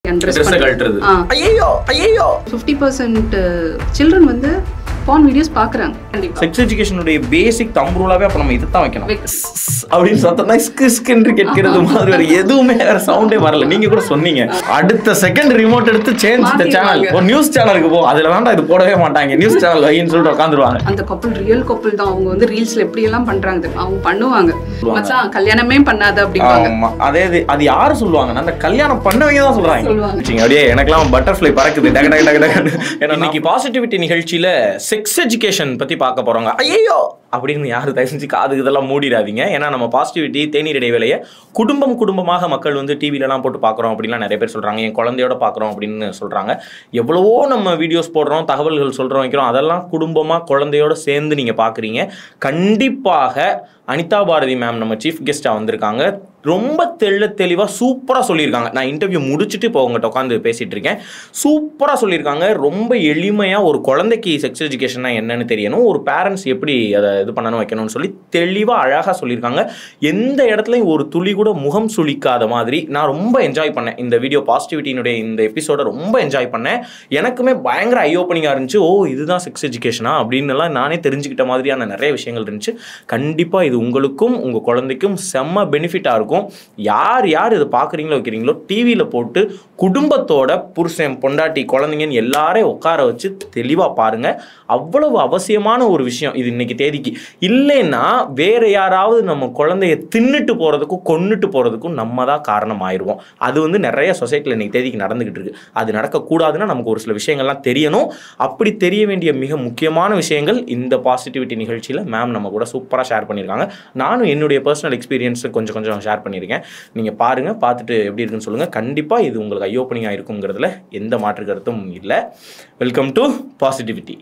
Dress கழட்டுறது ஆ ஐயோ ஐயோ fifty percent children வந்து பான் வீடியோஸ் பார்க்குறாங்க கண்டிப்பாக செக்ஸ் எஜுகேஷனுடைய பேசிக் தம்புருளாவே அப்ப நம்ம இதைத்தான் வைக்கணும் Vex. அப்படின்னு சத்தம்னா இஸ்கு இஸ்குன்னு கேட்கிறது மாதிரி வேற எதுவுமே வேற சவுண்டே வரல நீங்க கூட சொன்னீங்க அடுத்த செகண்ட் ரிமோட் எடுத்து சேஞ்ச் த சேனல் மாத்திடுவாங்க. ஒரு நியூஸ் சேனலுக்கு போ அதுல வேண்டாம் இது போடவே மாட்டாங்க நியூஸ் சேனல் வைன்னு சொல்லிட்டு உட்காந்துருவாங்க அந்த கப்பல் ரியல் கப்பல் தான் அவங்க வந்து ரீல்ஸ்ல எப்படி எல்லாம் பண்றாங்க தெரியுமா? அவங்க பண்ணுவாங்க மச்சான் கல்யாணமே பண்ணாத அப்படிம்பாங்க ஆமா அதே இது அது யாரு சொல்லுவாங்கன்னா அந்த கல்யாணம் பண்ணவங்க தான் சொல்றாங்க சொல்லுவாங்க. சரிங்க, அப்படியே எனக்கெல்லாம் பட்டர்ஃப்ளை பறக்குது டக டக டக டகன்னு ஏன்னா இன்னைக்கு பாசிட்டிவிட்டி நிகழ்ச்சியில செக்ஸ் எஜுகேஷன் பத்தி பார்க்க போறோங்க ஐயோ அப்படின்னு யாரு தயவு செஞ்சு காது இதெல்லாம் மூடிடாதீங்க ஏன்னா நம்ம பாசிட்டிவிட்டி தேநீர் இடைவேளையை குடும்பம் குடும்பமாக மக்கள் வந்து டிவிலலாம் போட்டு பார்க்குறோம் அப்படின்லாம் நிறைய பேர் சொல்றாங்க என் குழந்தையோட பார்க்குறோம் அப்படின்னு சொல்றாங்க எவ்வளவோ நம்ம வீடியோஸ் போடுறோம் தகவல்கள் சொல்றோம் வைக்கிறோம் அதெல்லாம் குடும்பமா குழந்தையோட சேர்ந்து நீங்க பார்க்குறீங்க கண்டிப்பாக அனிதா பாரதி மேம் நம்ம சீஃப் கெஸ்ட்டாக வந்திருக்காங்க ரொம்ப தெள்ள தெளிவாக சூப்பராக சொல்லியிருக்காங்க நான் இன்டர்வியூ முடிச்சுட்டு இப்போ உங்கள்கிட்ட உட்காந்து பேசிகிட்டு இருக்கேன் சூப்பராக சொல்லியிருக்காங்க ரொம்ப எளிமையாக ஒரு குழந்தைக்கு செக்ஸ் எஜுகேஷன்னா என்னன்னு தெரியணும் ஒரு பேரண்ட்ஸ் எப்படி அதை இது பண்ணணும் வைக்கணும்னு சொல்லி தெளிவாக அழகாக சொல்லியிருக்காங்க எந்த இடத்துலையும் ஒரு துளி கூட முகம் சுளிக்காத மாதிரி நான் ரொம்ப என்ஜாய் பண்ணேன் இந்த வீடியோ பாசிட்டிவிட்டியினுடைய இந்த எபிசோட ரொம்ப என்ஜாய் பண்ணேன் எனக்குமே பயங்கர ஐ ஓப்பனிங்காக இருந்துச்சு ஓ இதுதான் செக்ஸ் எஜுகேஷனா அப்படின்னுலாம் நானே தெரிஞ்சுக்கிட்ட மாதிரியான நிறைய விஷயங்கள் இருந்துச்சு கண்டிப்பாக இது உங்களுக்கும் உங்கள் குழந்தைக்கும் செம்ம பெனிஃபிட்டாக இருக்கும் யார் யார் இதை பார்க்குறீங்களோ வைக்கிறீங்களோ டிவியில் போட்டு குடும்பத்தோட புருஷன் பொண்டாட்டி குழந்தைங்கன்னு எல்லாரையும் உட்கார வச்சு தெளிவாக பாருங்கள் அவ்வளவு அவசியமான ஒரு விஷயம் இது இன்னைக்கு தேதிக்கு இல்லைன்னா வேற யாராவது நம்ம குழந்தைய தின்னுட்டு போகிறதுக்கும் கொன்னுட்டு போகிறதுக்கும் நம்ம தான் காரணம் ஆயிடுவோம் அது வந்து நிறைய சொசைட்டியில் இன்னைக்கு தேதிக்கு நடந்துகிட்டு இருக்கு அது நடக்கக்கூடாதுன்னா நமக்கு ஒரு சில விஷயங்கள்லாம் தெரியணும் அப்படி தெரிய வேண்டிய மிக முக்கியமான விஷயங்கள் இந்த பாசிட்டிவிட்டி நிகழ்ச்சியில் மேம் நம்ம கூட சூப்பராக ஷேர் பண்ணியிருக்காங்க நானும் என்னுடைய பர்சனல் எக்ஸ்பீரியன்ஸ் கொஞ்சம் கொஞ்சம் ஷேர் பண்ணியிருக்கேன் நீங்கள் பாருங்கள் பார்த்துட்டு எப்படி இருக்குன்னு சொல்லுங்கள் கண்டிப்பாக இது உங்களுக்கு ஐ ஓப்பனிங்காக இருக்குங்கிறதுல எந்த மாற்று கருத்தும் இல்லை வெல்கம் டு பாசிட்டிவிட்டி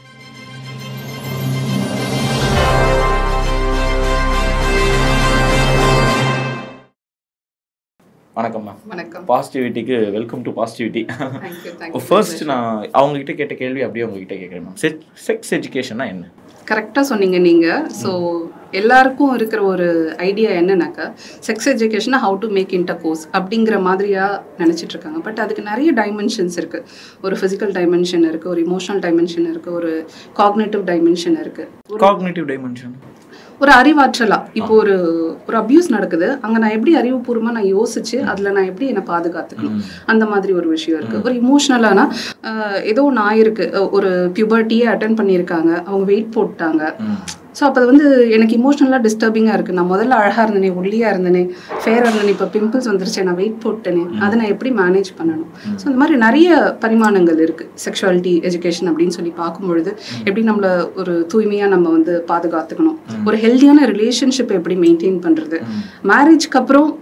வணக்கம் மேம் வணக்கம் பாசிட்டிவிட்டிக்கு welcome to positivity thank you thank you first நான் அவங்க கிட்ட கேட்ட கேள்வி அப்படியே உங்ககிட்ட கேட்குறேன் மேம் செக்ஸ் எஜுகேஷன்னா என்ன கரெக்டாக சொன்னீங்க நீங்கள் ஸோ எல்லாருக்கும் இருக்கிற ஒரு ஐடியா என்னன்னாக்கா செக்ஸ் எஜுகேஷனை how to make intercourse அப்படிங்கிற மாதிரியாக நினச்சிட்டு இருக்காங்க பட் அதுக்கு நிறைய டைமென்ஷன்ஸ் இருக்குது ஒரு ஃபிசிக்கல் டைமென்ஷன் இருக்குது ஒரு இமோஷனல் டைமென்ஷன் இருக்குது ஒரு காக்னேட்டிவ் டைமென்ஷன் இருக்குது காக்னேட்டிவ் டைமென்ஷன் ஒரு அறிவாற்றலா இப்போ ஒரு ஒரு அபியூஸ் நடக்குது அங்க நான் எப்படி அறிவுபூர்வமா நான் யோசிச்சு அதுல நான் எப்படி என்னை பாதுகாத்துக்கணும் அந்த மாதிரி ஒரு விஷயம் இருக்கு ஒரு இமோஷனலானா ஏதோ ஒன்று ஆயிருக்கு அஹ் ஒரு பியூபர்ட்டியே அட்டன் பண்ணியிருக்காங்க அவங்க வெயிட் போட்டாங்க ஸோ அப்போ அது வந்து எனக்கு இமோஷனலாக டிஸ்டர்பிங்காக இருக்குது நான் முதல்ல அழகாக இருந்தேனே ஒல்லியாக இருந்தேனே ஃபேராக இருந்தேனே இப்போ பிம்பிள்ஸ் வந்துருச்சு நான் வெயிட் போட்டேனே அதை நான் எப்படி மேனேஜ் பண்ணணும் ஸோ இந்த மாதிரி நிறைய பரிமாணங்கள் இருக்குது செக்ஷுவாலிட்டி எஜுகேஷன் அப்படின்னு சொல்லி பார்க்கும்பொழுது எப்படி நம்மளை ஒரு தூய்மையாக நம்ம வந்து பாதுகாத்துக்கணும் ஒரு ஹெல்த்தியான ரிலேஷன்ஷிப் எப்படி மெயின்டைன் பண்ணுறது மேரேஜ்க்கு அப்புறம்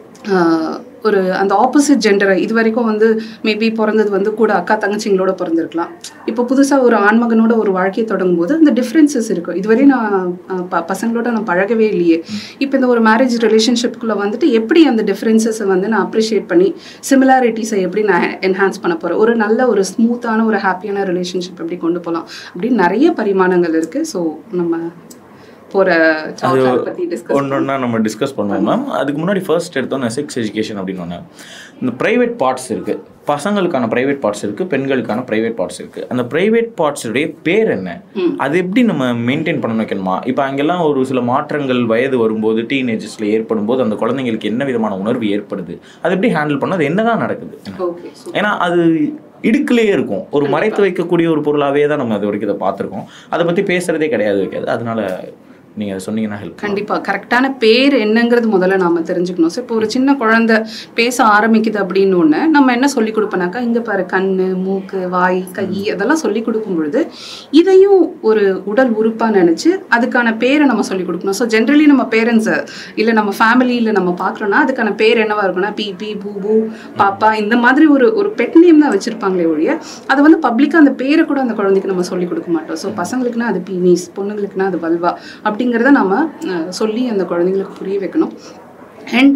ஆஹ், ஒரு அந்த ஆப்போசிட் ஜெண்டரை இது வரைக்கும் வந்து மேபி பிறந்தது வந்து கூட அக்கா தங்கச்சிங்களோட பிறந்திருக்கலாம் இப்போ புதுசாக ஒரு ஆண்மகனோட ஒரு வாழ்க்கையை தொடங்கும் போது அந்த டிஃப்ரென்சஸ் இருக்கும் இதுவரை நான் ஆஹ், ப பசங்களோட நான் பழகவே இல்லையே இப்போ இந்த ஒரு மேரேஜ் ரிலேஷன்ஷிப்குள்ளே வந்துட்டு எப்படி அந்த டிஃப்ரென்சஸை வந்து நான் அப்ரிஷியேட் பண்ணி சிமிலாரிட்டிஸை எப்படி நான் என்ஹான்ஸ் பண்ண போகிறேன் ஒரு நல்ல ஒரு ஸ்மூத்தான ஒரு ஹாப்பியான ரிலேஷன்ஷிப் எப்படி கொண்டு போகலாம் அப்படின்னு நிறைய பரிமாணங்கள் இருக்குது ஸோ நம்ம போகிற பற்றி டிஸ்கஸ் ஒன்று ஒன்றா நம்ம டிஸ்கஸ் பண்ணுவோம் மேம் அதுக்கு முன்னாடி ஃபர்ஸ்ட் எடுத்தோம் செக்ஸ் எஜுகேஷன் அப்படின்னு ஒன்று இந்த ப்ரைவேட் பார்ட்ஸ் இருக்குது பசங்களுக்கான ப்ரைவேட் பார்ட்ஸ் இருக்குது பெண்களுக்கான ப்ரைவேட் பார்ட்ஸ் இருக்குது அந்த ப்ரைவேட் பார்ட்ஸுடைய பேர் என்ன அது எப்படி நம்ம மெயின்டைன் பண்ண வைக்கணுமா இப்போ அங்கெல்லாம் ஒரு சில மாற்றங்கள் வயது வரும்போது டீனேஜஸில் ஏற்படும் போது அந்த குழந்தைங்களுக்கு என்ன விதமான உணர்வு ஏற்படுது அது எப்படி ஹேண்டில் பண்ண அது என்னதான் நடக்குது ஓகே ஏன்னா அது இடுக்குலயே இருக்கும் ஒரு மறைத்து வைக்கக்கூடிய ஒரு பொருளாவே தான் நம்ம அது வரைக்கும் இதை பார்த்துருக்கோம் அதை பற்றி பேசுறதே கிடையாது வைக்காது அதனால நீங்க அதை சொன்னீங்கன்னா ஹெல்ப் கண்டிப்பா கரெக்டான பேர் என்னங்கிறது முதல்ல நாம தெரிஞ்சுக்கணும் ஸோ இப்போ ஒரு சின்ன குழந்தை பேச ஆரம்பிக்குது அப்படின்னு ஒன்று நம்ம என்ன சொல்லி கொடுப்போனாக்கா இங்க பாரு கண்ணு மூக்கு வாய் கை அதெல்லாம் சொல்லி கொடுக்கும் பொழுது இதையும் ஒரு உடல் உறுப்பா நினைச்சு அதுக்கான பேரை நம்ம சொல்லி கொடுக்கணும் ஸோ ஜென்ரலி நம்ம பேரண்ட்ஸை இல்லை நம்ம ஃபேமிலியில் நம்ம பார்க்குறோன்னா அதுக்கான பேர் என்னவா இருக்கும்னா பி பி பூ பூ பாப்பா இந்த மாதிரி ஒரு ஒரு பெட் நேம் தான் வச்சிருப்பாங்களே ஒழிய அதை வந்து பப்ளிக்காக அந்த பேரை கூட அந்த குழந்தைக்கு நம்ம சொல்லி கொடுக்க மாட்டோம் ஸோ பசங்களுக்குனா அது பீனீஸ் பொண்ணுங்களுக்குனா அது வல்வா அப்படிங்கிறத நம்ம அஹ், சொல்லி அந்த குழந்தைங்களுக்கு புரிய வைக்கணும் அண்ட்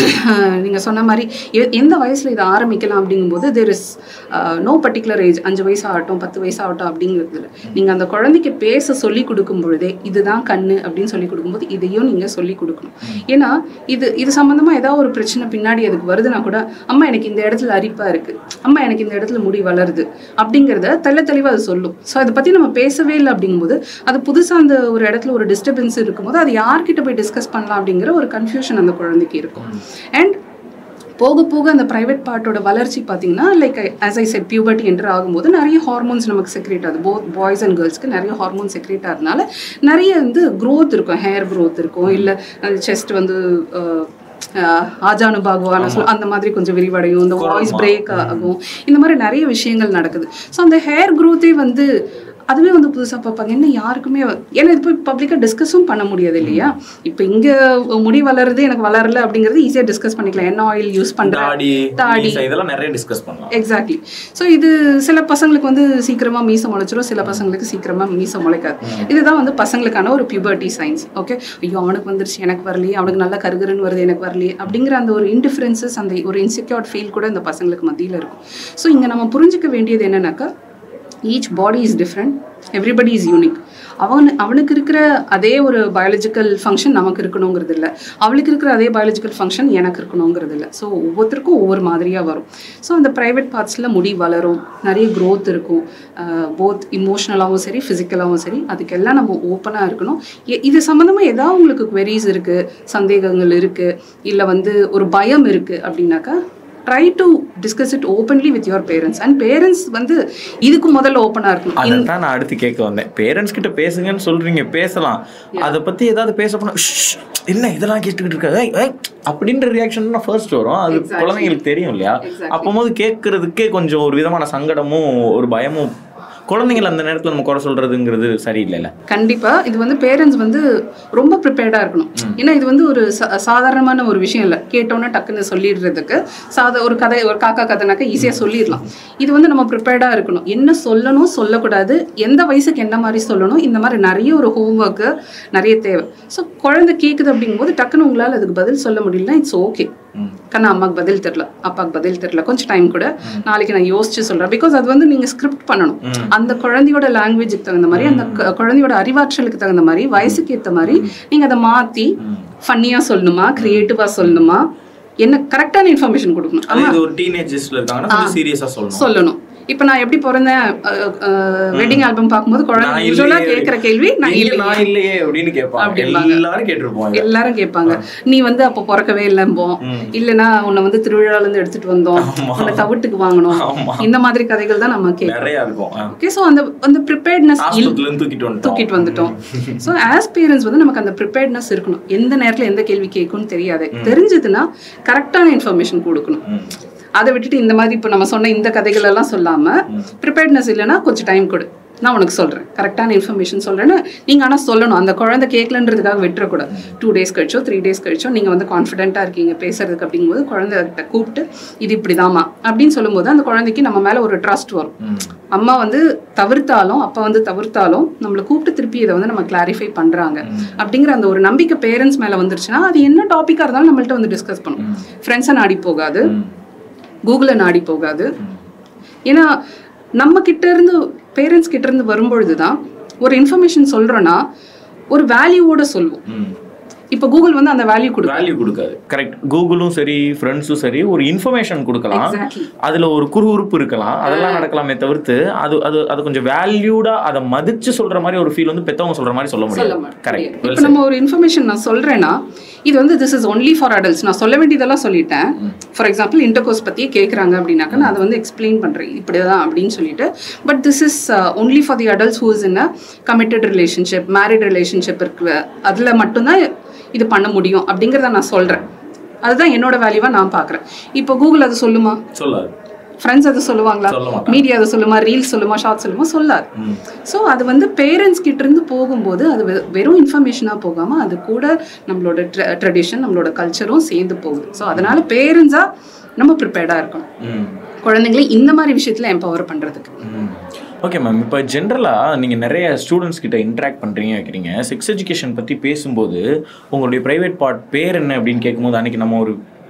நீங்கள் சொன்ன மாதிரி எ- எந்த வயசில் இதை ஆரம்பிக்கலாம் அப்படிங்கும்போது there is no particular age அஞ்சு வயசு ஆகட்டும் பத்து வயசு ஆகட்டும் அப்படிங்கிறதுல நீங்கள் அந்த குழந்தைக்கு பேச சொல்லி கொடுக்கும் பொழுதே இதுதான் கண்ணு அப்படின்னு சொல்லி கொடுக்கும்போது இதையும் நீங்கள் சொல்லி கொடுக்கணும் ஏன்னா இது இது சம்மந்தமாக ஏதாவது ஒரு பிரச்சனை பின்னாடி அதுக்கு வருதுன்னா கூட அம்மா எனக்கு இந்த இடத்துல அரிப்பாக இருக்குது அம்மா எனக்கு இந்த இடத்துல முடி வளருது அப்படிங்கிறத தெள்ள தெளிவாக அது சொல்லும் ஸோ அதை பற்றி நம்ம பேசவே இல்லை அப்படிங்கும்போது அது புதுசாக அந்த ஒரு இடத்துல ஒரு டிஸ்டர்பன்ஸ் இருக்கும்போது அது யார்கிட்ட போய் டிஸ்கஸ் பண்ணலாம் அப்படிங்கிற ஒரு கன்ஃபியூஷன் அந்த குழந்தைக்கு இருக்கும் அண்ட் போக போக அந்த ப்ரைவேட் பார்ட்டோட வளர்ச்சி பார்த்தீங்கன்னா like as I said puberty என்று ஆகும்போது நிறைய ஹார்மோன்ஸ் நமக்கு செக்ரேட் ஆகுது போத் பாய்ஸ் அண்ட் கேர்ள்ஸ்க்கு நிறைய ஹார்மோன் செக்ரேட் ஆகிறதுனால நிறைய வந்து growth இருக்கும் ஹேர் growth இருக்கும் இல்லை செஸ்ட் வந்து அஹ், அஹ், ஆஜானு பாகுவான சொல் அந்த மாதிரி கொஞ்சம் விரிவடையும் இந்த வாய்ஸ் பிரேக் ஆகும் இந்த மாதிரி நிறைய விஷயங்கள் நடக்குது ஸோ அந்த ஹேர் growth-ஏ வந்து அதுவே வந்து புதுசாக பார்ப்பாங்க என்ன யாருக்குமே வ- ஏன்னா இது போய் பப்ளிக்காக டிஸ்கஸும் பண்ண முடியாது இல்லையா இப்போ இங்கே முடி வளருது எனக்கு வளரல அப்படிங்கிறது ஈஸியாக டிஸ்கஸ் பண்ணிக்கலாம் என்ன ஆயில் யூஸ் பண்ணுறேன் தாடி தாடி. மீசை, இதெல்லாம் நிறைய டிஸ்கஸ் பண்ணலாம் எக்ஸாக்ட்லி ஸோ இது சில பசங்களுக்கு வந்து சீக்கிரமாக மீசை முளைச்சிரும் சில பசங்களுக்கு சீக்கிரமாக மீசை முளைக்காது இதுதான் வந்து பசங்களுக்கான ஒரு பியூபர்ட்டி சயின்ஸ் ஓகே ஐயோ அவனுக்கு வந்துருச்சு எனக்கு வரலையே அவனுக்கு நல்லா கருகருன்னு வருது எனக்கு வரலையே அப்படிங்கிற அந்த ஒரு இன்டிஃபரன்சஸ் அந்த ஒரு இன்செக்யூர்ட் ஃபீல் கூட இந்த பசங்களுக்கு மத்தியில் இருக்கும் ஸோ இங்கே நம்ம புரிஞ்சுக்க வேண்டியது என்னன்னாக்கா each body is different everybody is unique அவன் அவனுக்கு இருக்கிற அதே ஒரு பயாலஜிக்கல் ஃபங்க்ஷன் நமக்கு இருக்கணுங்கிறது இல்லை அவளுக்கு இருக்கிற அதே பயாலஜிக்கல் ஃபங்க்ஷன் எனக்கு இருக்கணுங்கிறது இல்லை ஸோ ஒவ்வொருத்தருக்கும் ஒவ்வொரு மாதிரியாக வரும் ஸோ அந்த ப்ரைவேட் பார்ட்ஸில் முடி வளரும் நிறைய growth இருக்கும் போத் இமோஷ்னலாகவும் சரி ஃபிசிக்கலாகவும் சரி அதுக்கெல்லாம் நம்ம ஓப்பனாக இருக்கணும் எ- இது சம்மந்தமாக ஏதாவது உங்களுக்கு queries இருக்குது சந்தேகங்கள் இருக்குது இல்லை வந்து ஒரு பயம் இருக்குது அப்படின்னாக்கா try to discuss it openly with your parents and parents வந்து இதுக்கு முதல்ல ஓப்பனாக இருக்கணும் அதான் நான் அடுத்து கேட்க வந்தேன் பேரண்ட்ஸ் கிட்ட பேசுங்கன்னு சொல்றீங்க பேசலாம் அதை பத்தி ஏதாவது பேச போனா "ஷ், என்ன இதெல்லாம் கேட்டுக்கிட்டு இருக்க ஏய், ஏய்," அப்படின்ற ரியாக்ஷன் தான் ஃபர்ஸ்ட் வரும் அது Exactly. குழந்தைங்களுக்கு தெரியும் இல்லையா Exactly. அப்போது கேட்கறதுக்கே கொஞ்சம் ஒரு விதமான சங்கடமும் ஒரு பயமும் குழந்தைங்களை அந்த நேரத்துல நம்ம குறை சொல்றதுங்கிறது சரியில்லைல்ல கண்டிப்பா இது வந்து பேரண்ட்ஸ் வந்து ரொம்ப ப்ரிப்பேர்டா இருக்கணும் ஏன்னா இது வந்து ஒரு சா- சாதாரணமான ஒரு விஷயம் இல்லை கேட்டோன்னே டக்குன்னு சொல்லிடுறதுக்கு சாத ஒரு கதை ஒரு காக்கா கதைனாக்கா ஈஸியாக சொல்லிடலாம் இது வந்து நம்ம ப்ரிப்பேர்டா இருக்கணும் என்ன சொல்லணும் சொல்லக்கூடாது எந்த வயசுக்கு என்ன மாதிரி சொல்லணும் இந்த மாதிரி நிறைய ஒரு ஹோம்ஒர்க்கு நிறைய தேவை ஸோ குழந்தை கேட்குது அப்படிங்கும்போது டக்குன்னு உங்களால் அதுக்கு பதில் சொல்ல முடியலனா இட்ஸ் ஓகே கண்ணா அம்மாக்கு பதில் தெரில அப்பாவுக்கு பதில் தெரில கொஞ்சம் டைம் கூட நாளைக்கு நான் யோசிச்சு சொல்றேன் பிகாஸ் அது வந்து நீங்க ஸ்கிரிப்ட் பண்ணணும் அந்த குழந்தையோட லாங்குவேஜுக்கு தகுந்த மாதிரி அந்த கு- குழந்தையோட அறிவாற்றலுக்கு தகுந்த மாதிரி வயசுக்கு ஏத்த மாதிரி நீங்க அதை மாத்தி ஃபன்னியா சொல்லணுமா கிரியேட்டிவா சொல்லணுமா என்ன கரெக்டான இன்ஃபர்மேஷன் கொடுக்கணும் அது இது ஒரு டீனேஜஸ்ல இருக்காங்கன்னா கொஞ்சம் சீரியஸா சொல்லணும் சொல்லணும் இப்போ நான் எப்படி பிறந்தேன் வெட்டிங் ஆல்பம் பார்க்கும்போது குழந்தை நான் யூஸ்வலா இல்லையே. கேட்குற கேள்வி நான் இல்ல, இல்லையே நான் இல்லையே அப்படின்னு கேட்பாங்க அப்படிம்பாங்க. எல்லாரும் கேட்டிருப்பாங்க எல்லாரும் கேட்பாங்க நீ வந்து அப்போ பிறக்கவே இல்லைம்போம் இல்லைன்னா உன்னை வந்து திருவிழால இருந்து எடுத்துட்டு வந்தோம் உன்னை தவிட்டுக்கு வாங்கணும் ஆமா. இந்த மாதிரி கதைகள் தான் நம்ம கேட்போம் நிறைய இருக்கும் ஆ. ஓகே ஸோ அந்த அந்த ப்ரிப்பேர்ட்னஸ் ஆஸ்பத்திரில இருந்து தூக்கிட்டு வந்துட்டோம் தூக்கிட்டு வந்துட்டோம் ஸோ ஆஸ் பேரண்ட்ஸ் வந்து நமக்கு அந்த ப்ரிப்பேர்ட்னஸ் இருக்கணும் எந்த நேரத்தில் எந்த கேள்வி கேட்கும்னு தெரியாது தெரிஞ்சதுன்னா கரெக்டான இன்ஃபர்மேஷன் கொடுக்கணும் ம். அதை விட்டுட்டு இந்த மாதிரி இப்போ நம்ம சொன்ன இந்த கதைகள் எல்லாம் சொல்லாம ப்ரிப்பேர்ட்னஸ் இல்லைன்னா கொஞ்சம் டைம் கொடு நான் உனக்கு சொல்றேன் கரெக்டான இன்ஃபர்மேஷன் சொல்றேன்னு நீங்க ஆனா சொல்லணும் அந்த குழந்தை கேட்கலன்றதுக்காக விட்டுறக்கூடாது டூ டேஸ் கழிச்சோ த்ரீ டேஸ் கழிச்சோ நீங்க வந்து கான்ஃபிடென்ட்டா இருக்கீங்க பேசுறதுக்கு அப்படிங்கும்போது குழந்தைகிட்ட கூப்பிட்டு இது இப்படிதாம்மா அப்படின்னு சொல்லும்போது அந்த குழந்தைக்கு நம்ம மேல ஒரு ட்ரஸ்ட் வரும் ம். அம்மா வந்து தவிர்த்தாலும் அப்பா வந்து தவிர்த்தாலும் நம்மளை கூப்பிட்டு திருப்பி இதை வந்து நம்ம கிளாரிஃபை பண்றாங்க அப்படிங்கிற அந்த ஒரு நம்பிக்கை பேரண்ட்ஸ் மேல வந்துருச்சுன்னா அது என்ன டாபிக்கா இருந்தாலும் நம்மள்ட்ட வந்து டிஸ்கஸ் பண்ணும் ஃப்ரெண்ட்ஸை நாடி போகாது ம். கூகுளை நாடி போகாது ஏன்னா நம்ம கிட்ட இருந்து பேரண்ட்ஸ் கிட்ட இருந்து வரும்பொழுது தான் ஒரு இன்ஃபர்மேஷன் சொல்றோன்னா ஒரு வேல்யூவோட சொல்லுவோம் ம். இப்போ கூகுள் வந்து அந்த வேல்யூ கொடுக்கும் வேல்யூ கொடுக்காது கரெக்ட் கூகுளும் சரி ஃப்ரெண்ட்ஸும் சரி ஒரு இன்ஃபர்மேஷன் கொடுக்கலாம் Exactly. அதுல ஒரு குறுகுறுப்பு இருக்கலாம் அதெல்லாம் நடக்கலாமே தவிர்த்து அது அது அது கொஞ்சம் வேல்யூடா அதை மதிச்சு சொல்ற மாதிரி ஒரு ஃபீல் வந்து பெத்தவங்க சொல்ற மாதிரி சொல்ல சொல்ல முடியாது மாட்டேன் கரெக்ட் இப்போ நம்ம ஒரு இன்ஃபர்மேஷன் நான் சொல்றேன்னா இது வந்து this is only for adults நான் சொல்ல வேண்டியதெல்லாம் சொல்லிட்டேன் ஃபார் எக்ஸாம்பிள் இன்டர்கோர்ஸ் பற்றியே கேட்குறாங்க அப்படின்னாக்கா நான் அதை வந்து எக்ஸ்பிளைன் பண்ணுறேன் இப்படி தான் அப்படின்னு சொல்லிட்டு but this is only for the adults who's in a committed relationship married relationship இருக்கு அதில் மட்டும்தான் இது பண்ண முடியும் அப்படிங்கிறத நான் சொல்கிறேன் அதுதான் என்னோட வேல்யூவாக நான் பார்க்குறேன் இப்போ கூகுள் அது சொல்லுமா சொல்லாது ஃப்ரெண்ட்ஸ் அதை சொல்லுவாங்களா சொல்ல மாட்டாங்க. மீடியா அதை சொல்லுமா ரீல்ஸ் சொல்லுமா ஷார்ட் சொல்லுமா சொல்லாது ம். ஸோ அது வந்து பேரண்ட்ஸ் கிட்ட இருந்து போகும்போது அது வெ- வெறும் இன்ஃபர்மேஷனாக போகாமல் அது கூட நம்மளோட ட்ரெடிஷன் நம்மளோட கல்ச்சரும் சேர்ந்து போகுது ஸோ அதனால பேரண்ட்ஸாக நம்ம ப்ரிப்பேர்டாக இருக்கணும் ம். குழந்தைங்களை இந்த மாதிரி விஷயத்தில் எம்பவர் பண்ணுறதுக்கு ஓகே மேம் இப்போ ஜென்ரலாக நீங்கள் நிறைய ஸ்டூடெண்ட்ஸ் கிட்ட இன்ட்ராக்ட் பண்ணுறீங்க வைக்கிறீங்க செக்ஸ் எஜுகேஷன் பற்றி பேசும்போது உங்களுடைய ப்ரைவேட் பார்ட் பேர் என்ன அப்படின்னு கேட்கும்போது அன்னைக்கு நம்ம ஒரு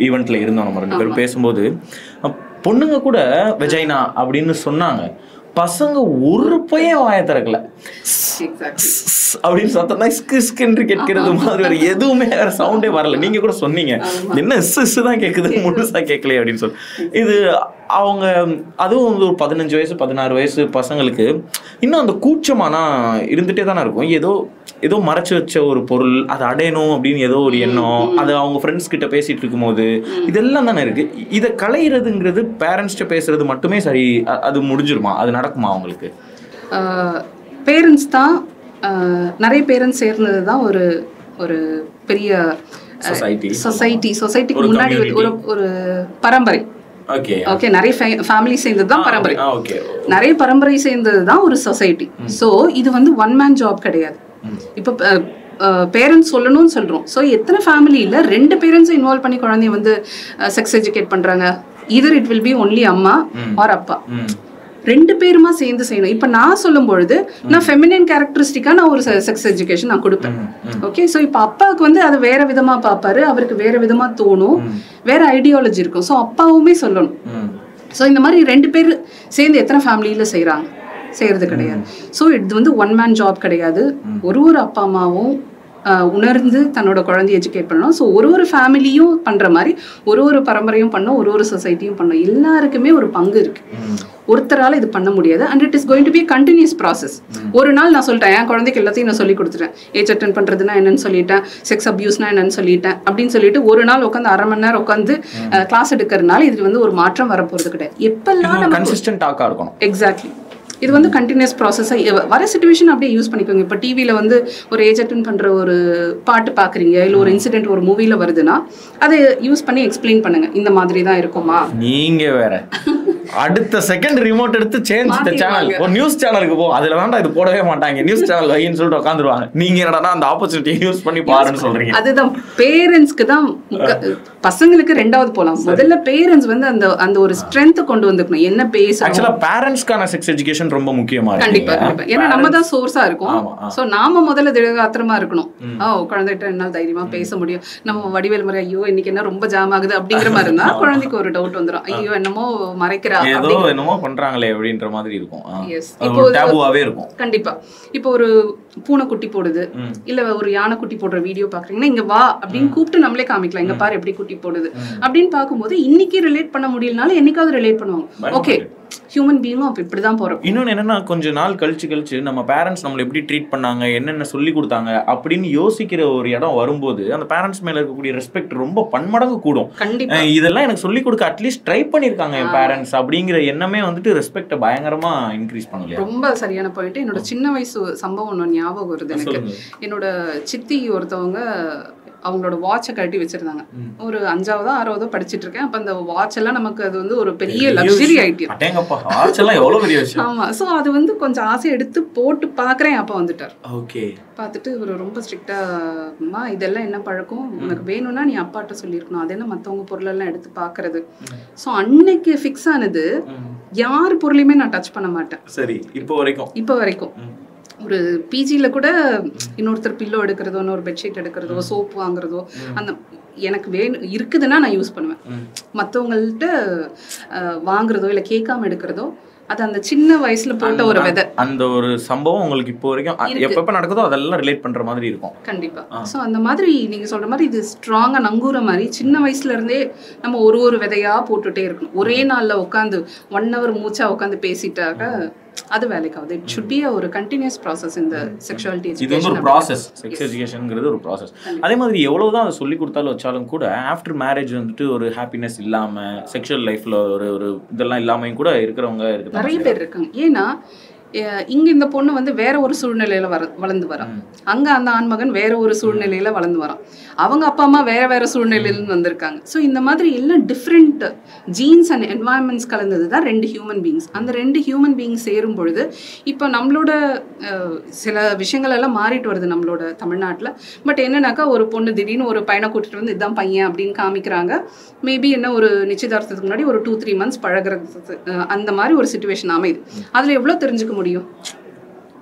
ஈவெண்ட்ல இருந்தோம் நம்ம ரெண்டு பேரும் பேசும்போது அஹ், பொண்ணுங்க கூட வெஜைனா அப்படின்னு சொன்னாங்க பசங்க ஒரு பையன் வாய திறக்கல எக்ஸாக்ட்லி அப்படின்னு சத்தம் தான் இஸ்கு இஸ்குன்னு கேட்கிறது மாதிரி வேற எதுவுமே வேற சவுண்டே வரல நீங்க கூட சொன்னீங்க என்ன இஸ் இஸ் தான் கேக்குது முழுசா கேட்கலையே அப்படின்னு சொல்லி இது அவங்க அதுவும் வந்து ஒரு பதினஞ்சு வயசு பதினாறு வயசு பசங்களுக்கு இன்னும் அந்த கூச்சமானா இருந்துட்டே தானே இருக்கும் ஏதோ ஏதோ மறைச்சு வச்ச ஒரு பொருள் அதை அடையணும் அப்படின்னு ஏதோ ஒரு எண்ணம் அது அவங்க ஃப்ரெண்ட்ஸ் கிட்ட பேசிட்டு இருக்கும்போது இதெல்லாம் தானே இருக்கு இதை களையிறதுங்கிறது பேரண்ட்ஸ்கிட்ட பேசுறது மட்டுமே சரி அ- அது முடிஞ்சிருமா அது நடக்குமா அவங்களுக்கு பேரண்ட்ஸ் தான் ஆஹ், நிறைய பேரண்ட்ஸ் சேர்ந்தது தான் ஒரு ஒரு பெரிய சொசைட்டி சொசைட்டி சொசைட்டிக்கு ஒரு முன்னாடி ஒரு- ஒரு ஒரு பரம்பரை ஓகே ஓகே நிறைய ஃபேமிலி சேர்ந்தது தான் பரம்பரை ஓகே நிறைய பரம்பரை சேர்ந்தது தான் ஒரு சொசைட்டி ஸோ இது வந்து ஒன் மேன் ஜாப் கிடையாது இப்போ பேரண்ட்ஸ் சொல்லணும்னு சொல்றோம் ஸோ எத்தனை ஃபேமிலியில் ரெண்டு பேரண்ட்ஸும் இன்வால்வ் பண்ணி குழந்தைய வந்து செக்ஸ் எஜுகேட் பண்றாங்க either it will be only அம்மா ஆர் அப்பா ம் ரெண்டு பேருமா சேர்ந்து செய்யணும் இப்போ நான் சொல்லும் பொழுது நான் ஃபெமினின் கேரக்டரிஸ்டிக்காக நான் ஒரு செக்ஸ் எஜுகேஷன் நான் கொடுப்பேன் ஓகே ஸோ இப்போ அப்பாவுக்கு வந்து அது வேற விதமா பார்ப்பாரு அவருக்கு வேற விதமா தோணும் வேற ஐடியாலஜி இருக்கும் ஸோ அப்பாவுமே சொல்லணும் ம் ஸோ இந்த மாதிரி ரெண்டு பேர் சேர்ந்து எத்தனை ஃபேமிலியில் செய்கிறாங்க செய்கிறது கிடையாது ஸோ இது வந்து ஒன் மேன் ஜாப் கிடையாது ஒரு ஒரு அப்பா அம்மாவும் ஆஹ், உணர்ந்து தன்னோட குழந்தைய எஜுகேட் பண்ணணும் ஸோ ஒரு ஒரு ஃபேமிலியும் பண்ணுற மாதிரி ஒரு ஒரு பரம்பரையும் பண்ணணும் ஒரு ஒரு சொசைட்டியும் பண்ணணும் எல்லாருக்குமே ஒரு பங்கு இருக்கு ஒருத்தரால இது பண்ண முடியாது and it is going to be continuous process ஒரு நாள் நான் சொல்லிட்டேன் என் குழந்தைக்கு எல்லாத்தையும் நான் சொல்லி கொடுத்துட்டேன் ஏஜ் அட்டன் பண்ணுறதுனா என்னன்னு சொல்லிட்டேன் செக்ஸ் அப்யூஸ்னா என்னன்னு சொல்லிட்டேன் அப்படின்னு சொல்லிட்டு ஒரு நாள் உட்காந்து அரை மணி நேரம் உட்காந்து கிளாஸ் எடுக்கிறதுனால இது வந்து ஒரு மாற்றம் வரப்போகிறது கிடையாது எப்பெல்லாம் நம்ம கன்சிஸ்டன்ட் டாக்கா இருக்கணும் எக்ஸாக்ட்லி இது வந்து கண்டினியூஸ் ப்ராசஸாக வர சுச்சுவேஷன் அப்படியே யூஸ் பண்ணிக்கோங்க இப்போ டிவியில் வந்து ஒரு ஏஜ் அட்டன் பண்ணுற ஒரு பாட்டு பார்க்குறீங்க இல்லை ஒரு இன்சிடென்ட் ஒரு மூவியில் வருதுன்னா அதை யூஸ் பண்ணி எக்ஸ்பிளைன் பண்ணுங்க இந்த மாதிரி தான் இருக்குமா நீங்க வேற அடுத்த செகண்ட் ரிமோட் எடுத்து சேஞ்ச் த சேனல் மாத்திடுவாங்க. ஒரு நியூஸ் சேனலுக்கு போ அதுல வேண்டாம் இது போடவே மாட்டாங்க நியூஸ் சேனல் வைன்னு சொல்லிட்டு உட்காந்துருவாங்க நீங்க என்னடா அந்த ஆப்பர்ச்சுனிட்டியை யூஸ் பண்ணி பாருன்னு சொல்றீங்க அதுதான் பேரண்ட்ஸ்க்கு தான் முக்க- பசங்களுக்கு ரெண்டாவது போலாம் முதல்ல பேரண்ட்ஸ் வந்து அந்த அந்த ஒரு ஸ்ட்ரென்த் கொண்டு வந்துக்கணும் என்ன பேசணும் ஆக்சுவலா பேரண்ட்ஸ்க்கான செக்ஸ் எஜுகேஷன் ரொம்ப முக்கியமா கண்டிப்பா இருக்கு கண்டிப்பா ஏன்னா நம்ம தான் சோர்ஸா இருக்கும் ஆமா, ஆ. சோ நாம முதல்ல திடகாத்திரமா இருக்கணும் ஓ குழந்தைகிட்ட என்னால் தைரியமா பேச முடியும் நம்ம வடிவேல் முறை ஐயோ இன்னைக்கு என்ன ரொம்ப ஜாம் ஆகுது அப்படிங்கிற மாதிரி இருந்தா குழந்தைக்கு ஒரு டவுட் வந்துரும் ஐயோ என்னமோ மறைக்கிறா ஏதோ அப்படி என்னமோ பண்றாங்களே அப்படின்ற மாதிரி இருக்கும் ஆ. Yes. அது இப்போ ஒரு டேபுவாவே இருக்கும் கண்டிப்பா இப்போ ஒரு பூனை குட்டி போடுது ம். இல்ல ஒரு யானை குட்டி போடுற வீடியோ பாக்குறீங்கன்னா இங்க வா அப்படின்னு கூப்பிட்டு நம்மளே காமிக்கலாம் இங்க பாரு எப்படி குட்டி போடுது அப்படின்னு பார்க்கும்போது இன்னைக்கு ரிலேட் பண்ண முடியலனாலும் என்னைக்காவது ரிலேட் பண்ணுவாங்க ஓகே ஹியூமன் பீயிங்கும் அப்ப இப்படிதான் போறோம் இன்னொன்னு என்னன்னா கொஞ்ச நாள் கழிச்சு கழிச்சு நம்ம பேரண்ட்ஸ் நம்மளை எப்படி ட்ரீட் பண்ணாங்க என்னென்ன சொல்லி கொடுத்தாங்க அப்படின்னு யோசிக்கிற ஒரு இடம் வரும்போது அந்த பேரண்ட்ஸ் மேல இருக்கக்கூடிய ரெஸ்பெக்ட் ரொம்ப பன்மடங்கு கூடும் கண்டிப்பா அஹ் இதெல்லாம் எனக்கு சொல்லி கொடுக்க அட்லீஸ்ட் ட்ரை பண்ணிருக்காங்க என் பேரண்ட்ஸ் அப்படிங்கிற எண்ணமே வந்துட்டு ரெஸ்பெக்ட பயங்கரமா இன்க்ரீஸ் பண்ணலையா ரொம்ப சரியான பாயிண்ட் என்னோட சின்ன வயசு சம்பவம் ஒன்று ஞாபகம் வருது எனக்கு சொல்லுங்க என்னோட சித்தி ஒருத்தவங்க அவங்களோட வாட்சை கழட்டி வச்சிருந்தாங்க ஒரு அஞ்சாவதோ ஆறாவதோ படிச்சிட்டு இருக்கேன் அப்ப அந்த வாட்ச் எல்லாம் நமக்கு அது வந்து ஒரு பெரிய லக்ஸரி ஐட்டம் அட்டேங்கப்பா ஆர்ட்ஸ் எல்லாம் எவ்வளவு பெரிய விஷயம் ஆமா சோ அது வந்து கொஞ்சம் ஆசை எடுத்து போட்டு பாக்குறேன் அப்பா வந்துட்டார் ஓகே பார்த்துட்டு இவர் ரொம்ப ஸ்ட்ரிக்டா அம்மா இதெல்லாம் என்ன பழக்கம் உனக்கு வேணும்னா நீ அப்பாட்ட சொல்லியிருக்கணும் அது என்ன மத்தவங்க பொருளெல்லாம் எடுத்து பாக்குறது சோ அன்னைக்கு ஃபிக்ஸ் ஆனது யார் பொருளையுமே நான் டச் பண்ண மாட்டேன் சரி இப்போ வரைக்கும் இப்போ வரைக்கும் ஒரு பிஜியில் கூட இன்னொருத்தர் பில்லோ எடுக்கிறதோ இன்னொரு பெட்ஷீட் எடுக்கிறதோ சோப்பு வாங்குறதோ அந்த எனக்கு வேணும் இருக்குதுன்னா நான் யூஸ் பண்ணுவேன் மற்றவங்கள்ட்ட வாங்குறதோ இல்லை கேட்காம எடுக்கிறதோ அது அந்த சின்ன வயசுல போட்ட ஒரு விதை அந்த ஒரு சம்பவம் உங்களுக்கு இப்போ வரைக்கும் அ- இருக்கு. எப்பப்ப நடக்குதோ அதெல்லாம் ரிலேட் பண்ற மாதிரி இருக்கும் கண்டிப்பா ஸோ அந்த மாதிரி நீங்க சொல்ற மாதிரி இது ஸ்ட்ராங்கா நங்கூர மாதிரி சின்ன வயசுல இருந்தே நம்ம ஒரு ஒரு விதையா போட்டுட்டே இருக்கணும் ஒரே நாள்ல உட்காந்து ஒன் ஹவர் மூச்சா உட்காந்து பேசிட்டாக்க அது வேலைக்கு ஆகுது இட் should be a ஒரு கண்டினியூஸ் ப்ராசஸ் இந்த செக்ஷுவாலிட்டி இது வந்து ஒரு ப்ராசஸ் செக்ஸ் எஜுகேஷனுங்கிறது ஒரு ப்ராசஸ் அதே மாதிரி எவ்வளவுதான் அதை சொல்லி கொடுத்தாலும் வச்சாலும் கூட ஆஃப்டர் மேரேஜ் வந்துட்டு ஒரு ஹாப்பினஸ் இல்லாம செக்ஷுவல் லைஃப்ல ஒரு ஒரு இதெல்லாம் இல்லாமையும் கூட இருக்கிறவங்க இருக்கு நிறைய பேர் இருக்காங்க ஏன்னா அஹ் இங்க இந்த பொண்ணு வந்து வேற ஒரு சூழ்நிலையில வர வளர்ந்து வரா அங்க அந்த ஆண்மகன் வேற ஒரு சூழ்நிலையில வளர்ந்து வரான் அவங்க அப்பா அம்மா வேற வேற சூழ்நிலையில வந்திருக்காங்க ஸோ இந்த மாதிரி எல்லாம் டிஃப்ரெண்ட் ஜீன்ஸ் அண்ட் என்வாயன்மெண்ட்ஸ் கலந்தது தான் ரெண்டு ஹியூமன் பீயிங்ஸ் அந்த ரெண்டு ஹியூமன் பீயிங்ஸ் சேரும் பொழுது இப்போ நம்மளோட அஹ், சில விஷயங்கள் எல்லாம் மாறிட்டு வருது நம்மளோட தமிழ்நாட்டில் பட் என்னன்னாக்கா ஒரு பொண்ணு திடீர்னு ஒரு பையனை கூட்டிட்டு வந்து இதுதான் பையன் அப்படின்னு காமிக்கிறாங்க மேபி என்ன ஒரு நிச்சயதார்த்தத்துக்கு முன்னாடி ஒரு டூ த்ரீ மந்த்ஸ் பழகிறது அஹ், அந்த மாதிரி ஒரு சுச்சுவேஷன் அமையுது அதில் எவ்வளோ தெரிஞ்சுக்க முடியும்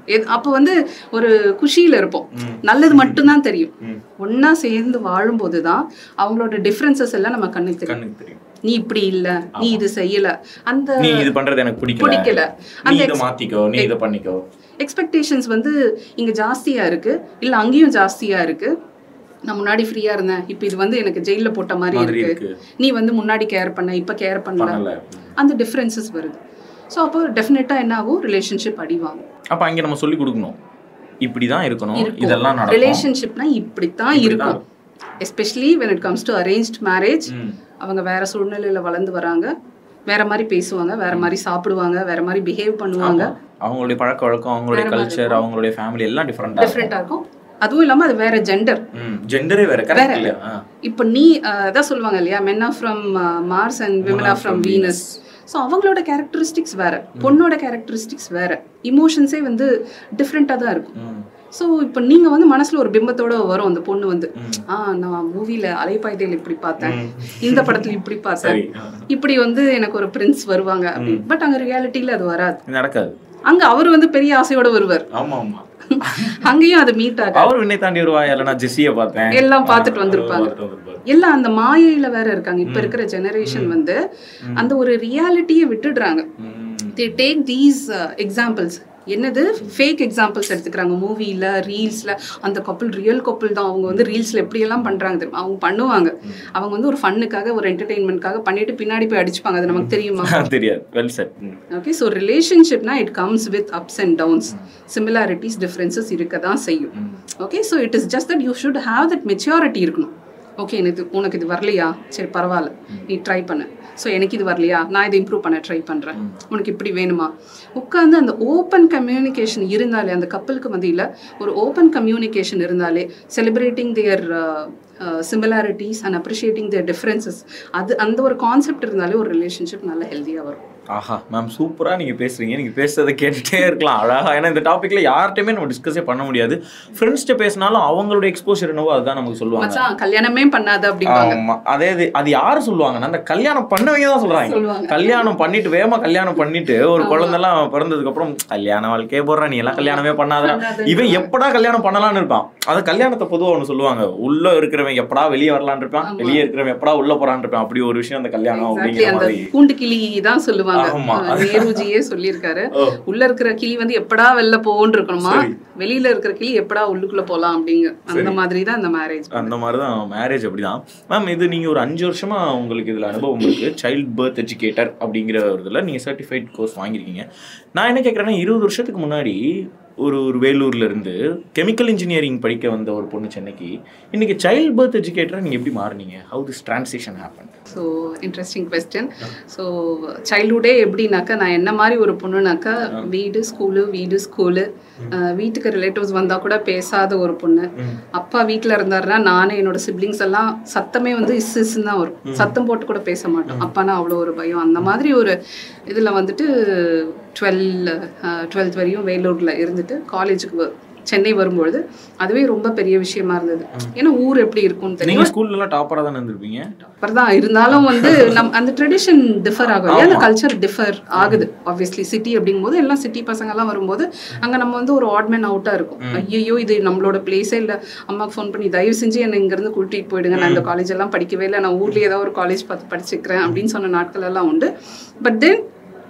எது- அப்போ வந்து ஒரு குஷியில இருப்போம் நல்லது மட்டும்தான் தெரியும் ஒண்ணா சேர்ந்து வாழும்போது தான் அவங்களோட டிஃப்ரென்சஸ் எல்லாம் நம்ம கண்ணுக்கு தெரியும் கண்ணுக்கு தெரியும் நீ இப்படி இல்ல நீ இது செய்யல அந்த நீ இது பண்றது எனக்கு பிடிக்கல பிடிக்கல நீ இதை மாத்திக்கோ நீ இதை பண்ணிக்கோ எக்ஸ்பெக்டேஷன்ஸ் வந்து இங்க ஜாஸ்தியா இருக்கு இல்ல அங்கேயும் ஜாஸ்தியா இருக்கு நான் முன்னாடி ஃப்ரீயா இருந்தேன் இப்போ இது வந்து எனக்கு ஜெயில போட்ட மாதிரி மாதிரி இருக்கு இருக்கு நீ வந்து முன்னாடி கேர் பண்ண இப்ப கேர் பண்ணல பண்ணல அந்த டிஃப்ரென்சஸ் வருது ஸோ அப்போ டெஃபினட்டா என்ன ஆகும் ரிலேஷன்ஷிப் அடிவாங்க அப்ப அங்க நம்ம சொல்லி கொடுக்கணும் இப்படிதான் இருக்கணும் இதெல்லாம் நடக்கும் ரிலேஷன்ஷிப்னா இப்படித்தான் இருக்கும் especially when it comes to arranged marriage ம். அவங்க வேற சூழ்நிலையில வளர்ந்து வராங்க வேற மாதிரி பேசுவாங்க வேற மாதிரி சாப்பிடுவாங்க வேற மாதிரி பிஹேவ் பண்ணுவாங்க அவங்களுடைய பழக்க வழக்கம் அவங்களுடைய கல்ச்சர் அவங்களுடைய ஃபேமிலி எல்லாம் டிஃப்ரெண்டா டிஃப்ரெண்டா இருக்கும் அதுவும் இல்லாம அது வேற ஜெண்டர் ஜெண்டரே வேற கரெக்ட் இல்லையா ஆ. இப்போ நீ அஹ், அதான் சொல்லுவாங்க இல்லையா men are from Mars and women are from Venus so அவங்களோட கேரக்டரிஸ்டிக்ஸ் வேற பொண்ணோட கேரக்டரிஸ்டிக்ஸ் வேற இமோஷன்ஸே வந்து டிஃப்ரெண்ட்டாக தான் இருக்கும் ம். ஸோ இப்போ நீங்க வந்து மனசுல ஒரு பிம்பத்தோட வரும் அந்த பொண்ணு வந்து ஆ நான் மூவில அலைப்பாய்தையில் இப்படி பார்த்தேன் இந்த படத்துல இப்படி பார்த்தேன் சரி ஆ. இப்படி வந்து எனக்கு ஒரு பிரின்ஸ் வருவாங்க அப்படின்னு பட் அங்க ரியாலிட்டியில அது வராது நடக்காது அங்க அவர் வந்து பெரிய ஆசையோட வருவார் ஆமா ஆமா அங்கேயும் அது மீட் ஆகாது அவர் விண்ணை தாண்டி வருவா இல்ல நான் ஜெஸ்ஸிய பார்த்தேன் எல்லாம் பார்த்துட்டு வந்திருப்பாங்க பார்த்துட்டு வந்திருப்பாரு. எல்லாம் அந்த மாயையில வேற இருக்காங்க இப்ப இருக்கிற ஜெனரேஷன் வந்து அந்த ஒரு ரியாலிட்டியை விட்டுடுறாங்க ம். தே டேக் தீஸ் எக்ஸாம்பிள்ஸ் என்னது ஃபேக் எக்ஸாம்பிள்ஸ் எடுத்துக்கிறாங்க மூவியில் ரீல்ஸில் அந்த கப்பல் ரியல் கப்பல் தான் அவங்க வந்து ரீல்ஸில் எப்படியெல்லாம் பண்ணுறாங்க தெரியுமா அவங்க பண்ணுவாங்க அவங்க வந்து ஒரு ஃபன்னுக்காக ஒரு என்டர்டெயின்மெண்ட்காக பண்ணிட்டு பின்னாடி போய் அடிச்சுப்பாங்க அது நமக்கு தெரியுமா தெரியாது வெல் செட் ஓகே ஸோ ரிலேஷன்ஷிப்னா it comes with ups and downs similarities differences இருக்க தான் செய்யும் okay so it is just that you should have that maturity இருக்கணும் ஓகே எனக்கு உனக்கு இது வரலையா சரி பரவாயில்ல நீ ட்ரை பண்ணு ஸோ எனக்கு இது வரலையா நான் இதை இம்ப்ரூவ் பண்ண ட்ரை பண்ணுறேன் உனக்கு இப்படி வேணுமா உட்காந்து அந்த ஓப்பன் கம்யூனிகேஷன் இருந்தாலே அந்த கப்பலுக்கு வந்து இல்லை ஒரு ஓப்பன் கம்யூனிகேஷன் இருந்தாலே celebrating their similarities and appreciating their differences அது அந்த ஒரு கான்செப்ட் இருந்தாலே ஒரு ரிலேஷன்ஷிப் நல்லா ஹெல்த்தியாக வரும் ஆஹா மேம் சூப்பரா நீங்க பேசுறீங்க நீங்க பேசுறதை கேட்டுட்டே இருக்கலாம் அழகா ஏன்னா இந்த டாபிக்ல யார்கிட்டயுமே நம்ம டிஸ்கஸே பண்ண முடியாது ஃப்ரெண்ட்ஸ்கிட்ட பேசினாலும் அவங்களோட எக்ஸ்போஷர் என்னவோ அதுதான் நமக்கு சொல்லுவாங்க மச்சான் கல்யாணமே பண்ணாத அப்படிம்பாங்க ஆமா அதே இது அது யாரு சொல்லுவாங்கன்னா அந்த கல்யாணம் பண்ணவங்க தான் சொல்றாங்க சொல்லுவாங்க. கல்யாணம் பண்ணிட்டு வேகமா கல்யாணம் பண்ணிட்டு ஒரு குழந்தைலாம் பிறந்ததுக்கு அப்புறம் கல்யாண வாழ்க்கையே போடுற நீ எல்லாம் கல்யாணமே பண்ணாதடா பண்ணாத. இவன் எப்படா கல்யாணம் பண்ணலாம்னு இருப்பான் அது கல்யாணத்தை பொதுவா ஒண்ணு சொல்லுவாங்க உள்ள இருக்கிறவன் எப்படா வெளியே வரலான்னு இருப்பான் வெளியே இருக்கிறவன் எப்படா உள்ள போறான்னு இருப்பான் அப்படி ஒரு விஷயம் அந்த கல்யாணம் Exactly, அப்படிங்கிற அந்த மாதிரி கூண்டு கிளி தான் சொல்லுவாங்க ஆமா. அஹ் நேருஜியே சொல்லியிருக்காரு ஓ. உள்ள இருக்கிற கிளி வந்து எப்படா வெளில போகும்னு இருக்கணுமா சரி. வெளியில இருக்கிற கிளி எப்படா உள்ளுக்குள்ள போலாம் அப்படிங்க அந்த மாதிரி தான் அந்த மேரேஜ் அந்த மாதிரி தான் மேரேஜ் அப்படிதான் மேம் இது நீங்கள் ஒரு அஞ்சு வருஷமா உங்களுக்கு இதில் அனுபவம் இருக்கு சைல்ட் பர்த் எஜுகேட்டர் அப்படிங்கிற ஒரு இதில் நீங்கள் சர்டிஃபைட் கோர்ஸ் வாங்கியிருக்கீங்க நான் என்ன கேட்குறேன்னா இருபது வருஷத்துக்கு முன்னாடி ஒரு ஒரு வேலூர்ல இருந்து கெமிக்கல் இன்ஜினியரிங் படிக்க வந்த ஒரு பொண்ணு சென்னைக்கு இன்னைக்கு சைல்ட் பர்த் எஜுகேட்டராக நீங்கள் எப்படி மாறுனீங்க how this transition happen so interesting question so சைல்ட்ஹுட்டே எப்படின்னாக்கா நான் என்ன மாதிரி ஒரு பொண்ணுனாக்கா வீடு ஸ்கூலு வீடு ஸ்கூலு வீட்டுக்கு ரிலேட்டிவ்ஸ் வந்தால் கூட பேசாத ஒரு பொண்ணு அப்பா வீட்டில் இருந்தாருன்னா நானே என்னோட சிப்ளிங்ஸ் எல்லாம் சத்தமே வந்து இஸ் இஸ்ன்னு தான் வரும் சத்தம் போட்டு கூட பேச மாட்டோம் அப்பானா அவ்வளோ ஒரு பயம் அந்த மாதிரி ஒரு இதில் வந்துட்டு டுவெல் டுவெல்த் வரையும் வேலூரில் இருந்துட்டு காலேஜுக்கு சென்னை வரும்பொழுது அதுவே ரொம்ப பெரிய விஷயமா இருந்தது ஏன்னா ஊர் எப்படி இருக்கும்னு தெரியும் நீங்கள் ஸ்கூல்லலாம் டாப்பராக தானே இருந்திருப்பீங்க அப்புறம் தான் இருந்தாலும் வந்து நம் அந்த ட்ரெடிஷன் டிஃபர் ஆகும் இல்லையா அந்த கல்ச்சர் டிஃபர் ஆகுது ஆப்வியஸ்லி சிட்டி அப்படிங்கும்போது எல்லாம் சிட்டி பசங்கெல்லாம் வரும்போது அங்கே நம்ம வந்து ஒரு ஆட்மேன் அவுட்டாக இருக்கும் ஐயோ இது நம்மளோட பிளேஸே இல்லை அம்மாவுக்கு ஃபோன் பண்ணி தயவு செஞ்சு என்னை இங்கேருந்து கூட்டிகிட்டு போயிடுங்க நான் இந்த காலேஜ் எல்லாம் படிக்கவே இல்லை நான் ஊர்லேயே ஏதாவது ஒரு காலேஜ் பார்த்து படிச்சுக்கிறேன் அப்படின்னு சொன்ன நாட்கள் எல்லாம் உண்டு பட் தென்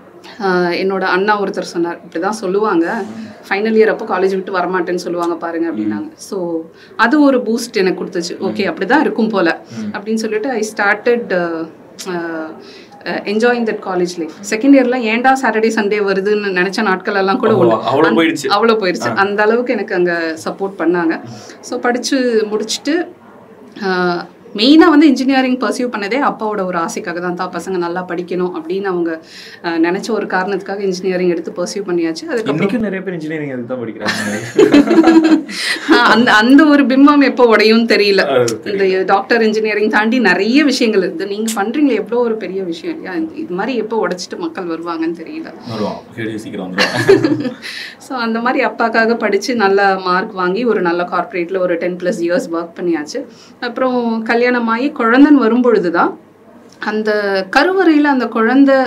என்னோட அண்ணா ஒருத்தர் சொன்னார் இப்படி தான் சொல்லுவாங்க ஃபைனல் இயர் அப்போ காலேஜ் விட்டு வரமாட்டேன்னு சொல்லுவாங்க பாருங்க அப்படின்னாங்க ஸோ அது ஒரு பூஸ்ட் எனக்கு கொடுத்துச்சு ஓகே அப்படிதான் இருக்கும் போல அப்படின்னு சொல்லிட்டு I started enjoying that college life second இயர்ல ஏன்டா சாட்டர்டே சண்டே வருதுன்னு நினைச்ச நாட்கள் எல்லாம் கூட உண்டு அவ்வளோ போயிடுச்சு அவ்வளோ போயிடுச்சு அந்த அளவுக்கு எனக்கு அங்கே சப்போர்ட் பண்ணாங்க ஸோ படித்து முடிச்சுட்டு மெயினாக வந்து இன்ஜினியரிங் பர்சியூ பண்ணதே அப்பாவோட ஒரு ஆசைக்காக தான் தான் பசங்க நல்லா படிக்கணும் அப்படின்னு அவங்க அஹ், நினைச்ச ஒரு காரணத்துக்காக இன்ஜினியரிங் எடுத்து பர்சியூ பண்ணியாச்சு அதுக்கப்புறம் இன்னைக்கும் நிறைய பேர் இன்ஜினியரிங் அதுக்கு தான் படிக்கிறாங்க ஆஹ், அந்த அந்த ஒரு பிம்பம் எப்போ உடையும் தெரியல இந்த டாக்டர் இன்ஜினியரிங் தாண்டி நிறைய விஷயங்கள் இருக்குது நீங்கள் பண்ணுறீங்களே எவ்வளோ ஒரு பெரிய விஷயம் இல்லையா இந்த- இது மாதிரி எப்போ உடைச்சிட்டு மக்கள் வருவாங்கன்னு தெரியல வருவான் சரி, சீக்கிரம் வந்துருவான் ஸோ அந்த மாதிரி அப்பாக்காக படித்து நல்ல மார்க் வாங்கி ஒரு நல்ல கார்ப்பரேட்டில் ஒரு டென் ப்ளஸ் இயர்ஸ் ஒர்க் பண்ணியாச்சு அப்புறம் கல்யாணமாகி குழந்தைன்னு வரும்பொழுது தான் அந்த கருவறையில் அந்த குழந்தை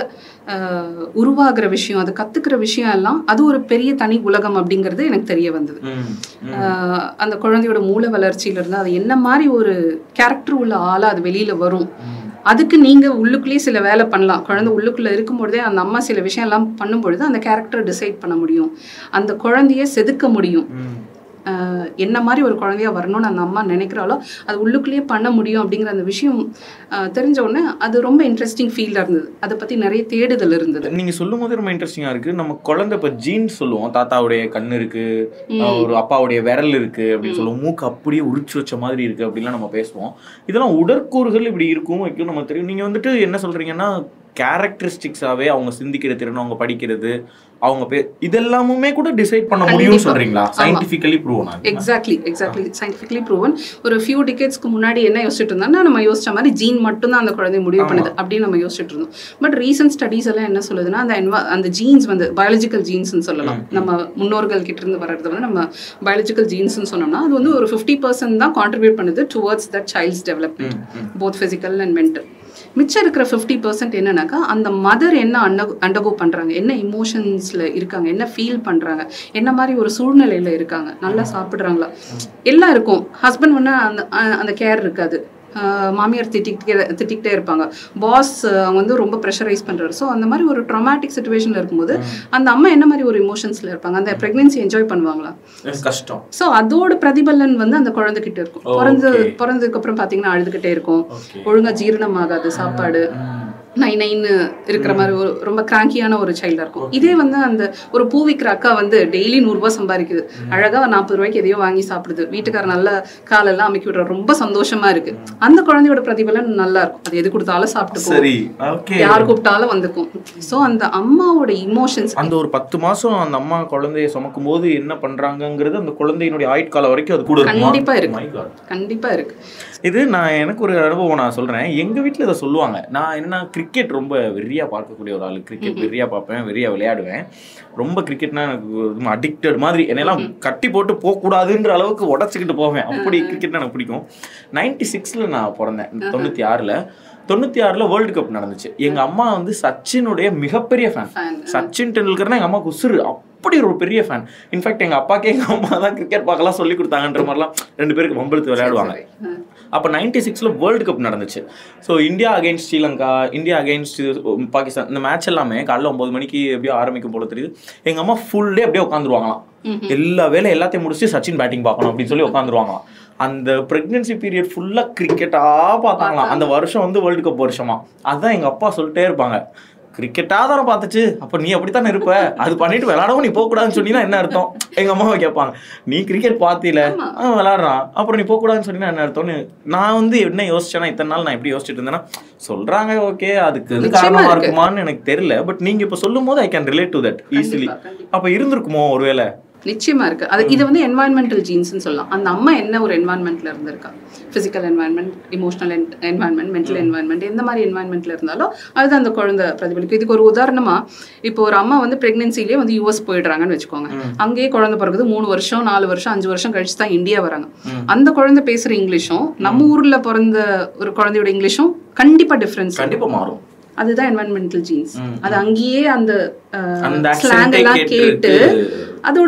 ஆஹ், உருவாகிற விஷயம் அது கத்துக்கிற விஷயம் எல்லாம் அது ஒரு பெரிய தனி உலகம் அப்படிங்கிறது எனக்கு தெரிய வந்தது ம், ம். ஆஹ், அந்த குழந்தையோட மூல வளர்ச்சியில இருந்து அது என்ன மாதிரி ஒரு கேரக்டர் உள்ள ஆளா அது வெளியில வரும் அதுக்கு நீங்க உள்ளுக்குள்ளேயே சில வேலை பண்ணலாம் குழந்தை உள்ளுக்குள்ள இருக்கும்பொழுதே அந்த அம்மா சில விஷயம் எல்லாம் பண்ணும்பொழுது அந்த கேரக்டர் டிசைட் பண்ண முடியும் அந்த குழந்தைய செதுக்க முடியும் ம். ஆஹ் என்ன மாதிரி ஒரு குழந்தையா வரணும்னு அந்த அம்மா நினைக்கிறாளோ அது உள்ளுக்குள்ளேயே பண்ண முடியும் அப்படிங்கிற அந்த விஷயம் ஆஹ் தெரிஞ்ச உடனே அது ரொம்ப இன்ட்ரெஸ்டிங் ஃபீல்டாக இருந்தது அதை பத்தி நிறைய தேடுதல் இருந்தது நீங்க சொல்லும் போதே ரொம்ப இன்ட்ரெஸ்டிங்கா இருக்கு நம்ம குழந்தை இப்ப ஜீன்ஸ் சொல்லுவோம் தாத்தாவுடைய கண்ணு இருக்கு அஹ் ஒரு அப்பாவுடைய விரல் இருக்கு அப்படின்னு சொல்லுவோம் மூக்கு அப்படியே உரிச்சு வச்ச மாதிரி இருக்கு அப்படிலாம் நம்ம பேசுவோம் இதெல்லாம் உடற்கூறுகள் இப்படி இருக்கும் வைக்கும் நம்ம தெரியும் நீங்க வந்துட்டு என்ன சொல்றீங்கன்னா கேரக்டரிஸ்டிக்ஸாவே அவங்க சிந்திக்கிற திறன் அவங்க படிக்கிறது அவங்க பே இதெல்லாமுமே கூட டிசைட் பண்ண முடியும்னு கண்டிப்பா. சொல்றீங்களா ஆமா. சயின்டிபிக்கலி ப்ரூவ் ஆகுது எக்ஸாக்ட்லி எக்ஸாக்ட்லி சயின்டிஃபிக்லி ப்ரூவன் ஒரு ஃபியூ டிகேட்ஸ்க்கு முன்னாடி என்ன யோசிச்சுட்டு இருந்தோம்னா நம்ம யோசிச்ச மாதிரி ஜீன் மட்டும் தான் அந்த குழந்தைய முடிவு பண்ணுது அப்படின்னு நம்ம யோசிச்சுட்டு இருந்தோம் பட் ரீசன்ட் ஸ்டடீஸ் எல்லாம் என்ன சொல்லுதுன்னா அந்த envi- அந்த ஜீன்ஸ் வந்து பயாலஜிக்கல் ஜீன்ஸ்னு சொல்லலாம் நம்ம முன்னோர்கள் கிட்ட இருந்து வர்றது வந்து நம்ம பயாலஜிக்கல் ஜீன்ஸ்னு சொன்னோம்னா அது வந்து ஒரு ஃபிஃப்டி பர்சன்ட் தான் கான்ட்ரிபியூட் பண்ணுது towards that child's development both physical and mental மிச்சம் இருக்கிற ஃபிஃப்டி பர்சன்ட் என்னன்னாக்கா அந்த மதர் என்ன அண்டகோ அண்டகோ பண்ணுறாங்க என்ன இமோஷன்ஸில் இருக்காங்க என்ன ஃபீல் பண்ணுறாங்க என்ன மாதிரி ஒரு சூழ்நிலையில் இருக்காங்க நல்லா சாப்பிட்றாங்களா எல்லாம் இருக்கும் ஹஸ்பண்ட் வந்து அந்த அ- அந்த கேர் இருக்காது ஆஹ் மாமியார் திட்டிக்கிட்டே திட்டிக்கிட்டே இருப்பாங்க பாஸ் அவங்க வந்து ரொம்ப ப்ரெஷரைஸ் பண்ணுறாரு ஸோ அந்த மாதிரி ஒரு ட்ராமாட்டிக் சுச்சுவேஷனில் இருக்கும்போது அந்த அம்மா என்ன மாதிரி ஒரு இமோஷன்ஸில் இருப்பாங்க அந்த ப்ரெக்னென்சி என்ஜாய் பண்ணுவாங்களா கஷ்டம் ஸோ அதோட பிரதிபலன் வந்து அந்த குழந்தைகிட்ட இருக்கும் ஓ, பிறந்து okay. பிறந்ததுக்கு அப்புறம் பார்த்தீங்கன்னா அழுதுகிட்டே இருக்கும் ஓகே ஒழுங்கா ஜீரணம் ஆகாது சாப்பாடு நை நைன்னு இருக்கிற மாதிரி ஒரு ரொம்ப கிராங்கியான ஒரு சைல்டா இருக்கும் இதே வந்து அந்த ஒரு பூ விற்கிற அக்கா வந்து டெய்லி நூறுரூவா சம்பாதிக்குது அழகா நாற்பது ரூபாய்க்கு எதையோ வாங்கி சாப்பிடுது வீட்டுக்கார நல்ல காலெல்லாம் அமைக்கி விடுற ரொம்ப சந்தோஷமா இருக்கு அந்த குழந்தையோட பிரதிபலன் நல்லா இருக்கும் அது எது கொடுத்தாலும் சாப்பிட்டு சரி ஓகே யார் கூப்பிட்டாலும் வந்துக்கும் ஸோ அந்த அம்மாவோட இமோஷன்ஸ் அந்த ஒரு பத்து மாசம் அந்த அம்மா குழந்தைய சுமக்கும் போது என்ன பண்றாங்கங்கிறது அந்த குழந்தையினுடைய ஆயுட்காலம் வரைக்கும் அது கூட இருக்குமா? கண்டிப்பா இருக்கு. My God. கண்டிப்பா இருக்கு இது நான் எனக்கு ஒரு அனுபவம் நான் சொல்றேன் எங்க வீட்ல இதை சொல்லுவாங்க நான் என்ன கிரிக்கெட் ரொம்ப வெறியா பார்க்கக்கூடிய ஒரு ஆள் கிரிக்கெட் வெறியா பார்ப்பேன் வெறியா விளையாடுவேன் ரொம்ப கிரிக்கெட்னா எனக்கு அடிக்டட் மாதிரி என்னெல்லாம் கட்டி போட்டு போக கூடாதுன்ற அளவுக்கு உடச்சிக்கிட்டு போவேன் அப்படி கிரிக்கெட்னா எனக்கு பிடிக்கும் நைன்டி சிக்ஸ்ல நான் பிறந்தேன் தொண்ணூத்தி ஆறுல தொண்ணூத்தி ஆறுல வேர்ல்டு கப் நடந்துச்சு எங்க அம்மா வந்து சச்சினுடைய மிகப்பெரிய ஃபேன் Fan. சச்சின் டெண்டுல்கர்னா எங்க அம்மா உசுரு அப்படி ஒரு பெரிய ஃபேன் இன்ஃபேக்ட் எங்க அப்பாக்கே எங்க அம்மா தான் கிரிக்கெட் பார்க்கலாம் சொல்லி கொடுத்தாங்கன்ற மாதிரிலாம் ரெண்டு பேருக்கு வம்பெழுத்து விளையாடுவாங்க அப்போ நைன்டி சிக்ஸில் வேர்ல்டு கப் நடந்துச்சு so India against Sri Lanka India against Pakistan இந்த மேட்ச் எல்லாமே காலைல ஒன்பது மணிக்கு எப்படியோ ஆரம்பிக்கும் போல தெரியுது எங்கள் அம்மா ஃபுல் டே அப்படியே உட்காந்துருவாங்களாம் எல்லா வேலையும் எல்லாத்தையும் முடிச்சு சச்சின் பேட்டிங் பார்க்கணும் அப்படின்னு சொல்லி உட்காந்துருவாங்களாம் அந்த பிரெக்னன்சி பீரியட் ஃபுல்லாக கிரிக்கெட்டாக பார்த்தாங்களாம் அந்த வருஷம் வந்து வேர்ல்டு கப் வருஷமா அதான் எங்கள் அப்பா சொல்லிட்டே இருப்பாங்க கிரிக்கெட்டா தானே பார்த்துச்சு அப்போ நீ அப்படித்தானே இருப்ப அது பண்ணிட்டு விளையாடவும் நீ போகக்கூடாதுன்னு சொன்னீங்கன்னா என்ன அர்த்தம் எங்க அம்மாவை கேட்பாங்க நீ கிரிக்கெட் பார்த்தில அவன் விளையாடுறான் அப்புறம் நீ போகக்கூடாதுன்னு சொன்னீங்கன்னா என்ன அர்த்தம்னு நான் வந்து என்ன யோசிச்சேன்னா இத்தனை நாள் நான் எப்படி யோசிச்சுட்டு இருந்தேன்னா சொல்றாங்க ஓகே அதுக்கு இது நிச்சயமா காரணமா இருக்கு. இருக்குமான்னு எனக்கு தெரியல பட் நீங்க இப்ப சொல்லும் போது I can relate to that easily கண்டிப்பா, கண்டிப்பா. அப்ப இருந்திருக்குமோ ஒருவேளை நிச்சயமா இருக்கு அது இது வந்து என்வாயன்மெண்டல் ஜீன்ஸ்னு சொல்லலாம் அந்த அம்மா என்ன ஒரு என்வாயன்மெண்ட்ல இருந்திருக்கா physical environment emotional environment mental environment எந்த மாதிரி என்வாயன்மெண்ட்ல இருந்தாலும் அதுதான் அந்த குழந்தை பிரதிபலிக்கும் இதுக்கு ஒரு உதாரணமா இப்போ ஒரு அம்மா வந்து பிரெக்னன்சிலேயே வந்து யூஎஸ் போயிடுறாங்கன்னு வச்சுக்கோங்க அங்கேயே குழந்தை பிறகுது மூணு வருஷம் நாலு வருஷம் அஞ்சு வருஷம் கழிச்சு தான் இந்தியா வராங்க அந்த குழந்தை பேசுற இங்கிலீஷும் நம்ம ஊர்ல பிறந்த ஒரு குழந்தையோட இங்கிலீஷும் கண்டிப்பா டிஃபரன்ஸ் கண்டிப்பா மாறும் அதுதான் என்வாயன்மெண்டல் ஜீன்ஸ் அது அங்கேயே அந்த அந்த ஸ்லாங் accent-ஐ எல்லாம் கேட்டு கேட்டு அதோட